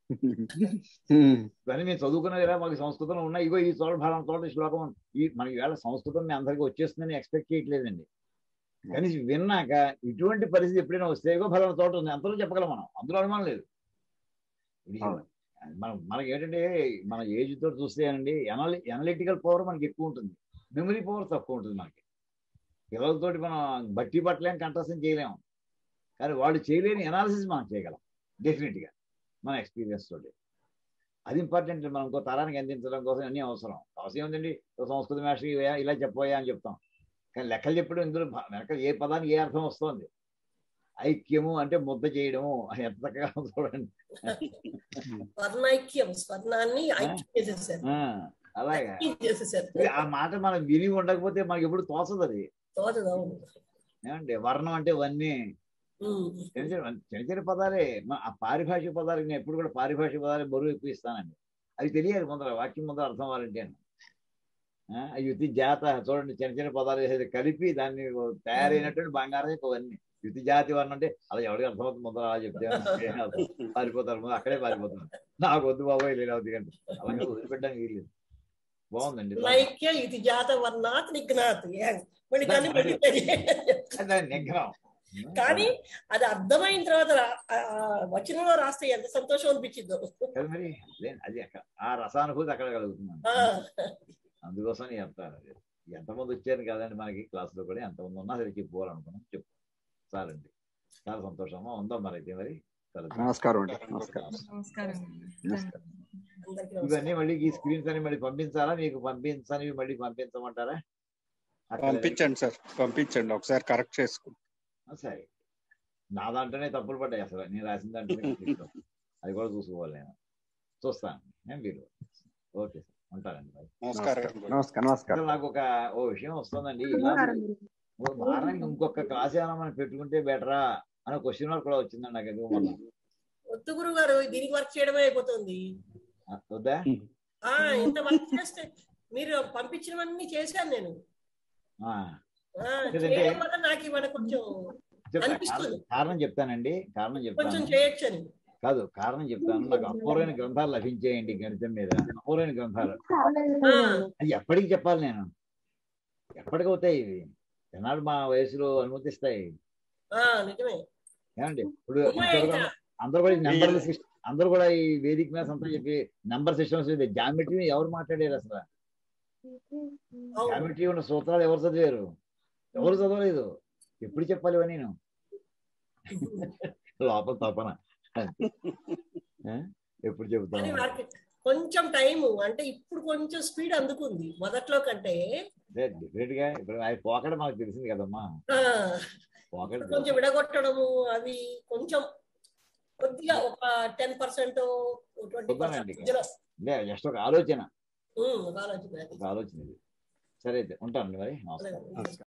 కానీ మేము చదువుకున్నా కదా మాకు సంస్కృతంలో ఉన్నాయి ఇగో ఈ చోట ఫలానా చోట ఈ శ్లోకం ఉంది. ఈ మనకి వేళ సంస్కృతం మీ అందరికీ వచ్చేస్తుందని ఎక్స్పెక్ట్ చేయట్లేదండి కానీ విన్నాక ఇటువంటి పరిస్థితి ఎప్పుడైనా వస్తే ఇగో ఫలానా చోట ఉంది అంతలో చెప్పగలం మనం అందులో అనుమానం లేదు ఇది అవును. మనం మనకి ఏంటంటే మన ఏజ్ తోటి చూస్తే అండి ఎనలి ఎనలిటికల్ పవర్ మనకి ఎక్కువ ఉంటుంది మెమరీ పవర్ తక్కువ ఉంటుంది మనకి పిల్లలతోటి మనం బట్టి పట్టలేం కంఠస్థం చేయలేము కానీ వాళ్ళు చేయలేని ఎనాలిసిస్ మనం చేయగలం డెఫినెట్గా మన ఎక్స్పీరియన్స్ తోటి అది ఇంపార్టెంట్ మనం ఇంకో తరానికి అందించడం కోసం అన్నీ అవసరం అవసరం ఏంటండి ఓ సంస్కృత మాస్టర్ ఇవయా ఇలా చెప్పబోయా అని చెప్తాం కానీ లెక్కలు చెప్పడం ఇందులో భా- వెనక ఏ పదానికి ఏ అర్థం వస్తుంది ఐక్యము అంటే ముద్ద చేయడము అని ఎంత చక్కగా ఉందో చూడండి స్వర్ణైక్యం స్వర్ణాన్ని ఐక్యం చేసేసారు ఆ, అలాగా ఐక్యం చేసేసారు ఇది ఆ మాట మనం విని ఉండకపోతే మనకి ఎప్పుడు తోచదు అది తోచదు అవును ఏమంటే వర్ణం అంటే వన్నీ ఉమ్. చిన్న చిన్న చిన్న చిన్న పదాలే మన ఆ పారిభాషిక పదాలకి నేను ఎప్పుడు కూడా పారిభాషిక పదాలు బరువు ఎక్కువ ఇస్తానండి అది తెలియాలి ముందర వాక్యం ముందర అర్థం అవ్వాలంటే ఆ, యుతి జాత చూడండి చిన్న చిన్న పదాలు వేసేది కలిపి దాన్ని తయారైనటువంటి బంగారం ఇవన్నీ యుతి జాతి వర్ణం అంటే అలా ఎవరికి అర్థమవుతుంది ముందర అలా చెప్తే ఏం అర్థం? పారిపోతారు ముందు అక్కడే పారిపోతారు నాకు వద్దు బాబాయ్ లేదు ఎందుకంటే అలాగే వదిలిపెట్టడానికి వీల్లేదు బాగుందండి నైక్య ఇది జాత వర్ణాత్ నిఘ్నాత్ ఏం? మళ్ళీ దాన్ని మళ్ళీ తెలియదు. దాని నిగ్రహం కానీ అది అర్థమైన తర్వాత రా- ఆ వచనంలో రాస్తే ఎంత సంతోషం అనిపించిందో కదా మరి అదే అది అక్కడ ఆ రసానుభూతి అక్కడ కలుగుతుంది ఆ, అందుకోసం నేను చెప్తాను అది ఎంతమంది వచ్చారు కదండి మనకి క్లాసులో కూడా ఎంతమంది ఉన్నా సరే చెప్పుకోవాలనుకున్నాం చెప్పు చాలండి చాలా సంతోషమా ఉందాం మరి అయితే మరి కలుద్దాం. నమస్కారం అండి నమస్కారం నమస్కారం నమస్కారం అందరికీ నమస్కారం. ఇవన్నీ మళ్ళీ ఈ స్క్రీన్స్ అని మళ్ళీ పంపించాలా మీకు పంపించనివి మళ్ళీ పంపించమంటారా అక్కడ- పంపించండి సార్ పంపించండి ఒకసారి కరెక్ట్ చేసుకుంటాం ఆ, సరే నా దాంట్లోనే తప్పులు పడ్డాయి అసలు నేను రాసిన దాంట్లోనే మిస్టేక్లు. అది కూడా చూసుకోవాలి నేను చూస్తాను నేను మీరు ఓకే సార్ ఉంటానండి మరి నమస్కారం నమస్కారం నమస్కారం అసలు నాకు ఒక ఓ విషయం వస్తుందండి ఇలా ఓ వారానికి ఇంకొక క్లాస్ ఏమైనా మనం పెట్టుకుంటే బెటరా అనే క్వశ్చన్ మార్క్ కూడా వచ్చిందండి నాకు ఎందుకు మొన్న వద్దు గురువు గారు దీనికి వర్క్ చేయడమే అయిపోతుంది ఆ, వద్దా ఆ ఇంత వర్క్ చేస్తే మీరు పంపించినవన్నీ చేశాను నేను ఆ, ఆ, లేదంటే- చేయడం వల్ల నాకు ఇవాళ కొంచెం చెప్తా అనిపిస్తుంది. కారణం- కారణం చెప్తానండి కారణం కొంచెం చెప్తాను చేయొచ్చని కాదు కారణం చెప్తాను నాకు అపూర్వమైన గ్రంథాలు లభించేయండి గణితం మీద అపూర్వమైన గ్రంథాలు ఆ, అది ఎప్పటికి చెప్పాలి నేను ఎప్పటికి అవుతాయి ఇవి ఎన్నాడు మా వయసులో అనుమతిస్తాయి ఆ, నిజమే ఏమండి ఇప్పుడు ఉన్నాయి ఇంతవరకు ఇంకా. అందరూ కూడా నెంబర్ అందరూ కూడా ఈ వేదిక మీద సంతా చెప్పి నంబర్ సిస్టమ్స్ జామెట్రీ ఎవరు మాట్లాడారు అసలు అవును జామెట్రీ ఉన్న సూత్రాలు ఎవరు చదివారు ఎవరు చదవలేదు ఎప్పుడు చెప్పాలి ఇవన్నీ నేను లోపల తపన ఆ? ఎప్పుడు కానీ చెబుతాను వారికి కొంచెం టైం అంటే ఇప్పుడు కొంచెం స్పీడ్ అందుకుంది మొదట్లో కంటే డిఫరెంట్ గా ఇప్పుడు ఆయన పోకడ మనకు తెలిసింది కదమ్మా ఆ, పోకడ కొంచెం విడగొట్టడము అది కొంచెం కొద్దిగా ఒక టెన్ పర్సెంట్ ట్వంటీ చూద్దామండి. పర్సెంట్ జస్ట్ ఒక ఆలోచన ఆలోచన అది. ఒక ఆలోచన ఇది సరే అయితే ఉంటాను మరి నమస్కారం అలాగే.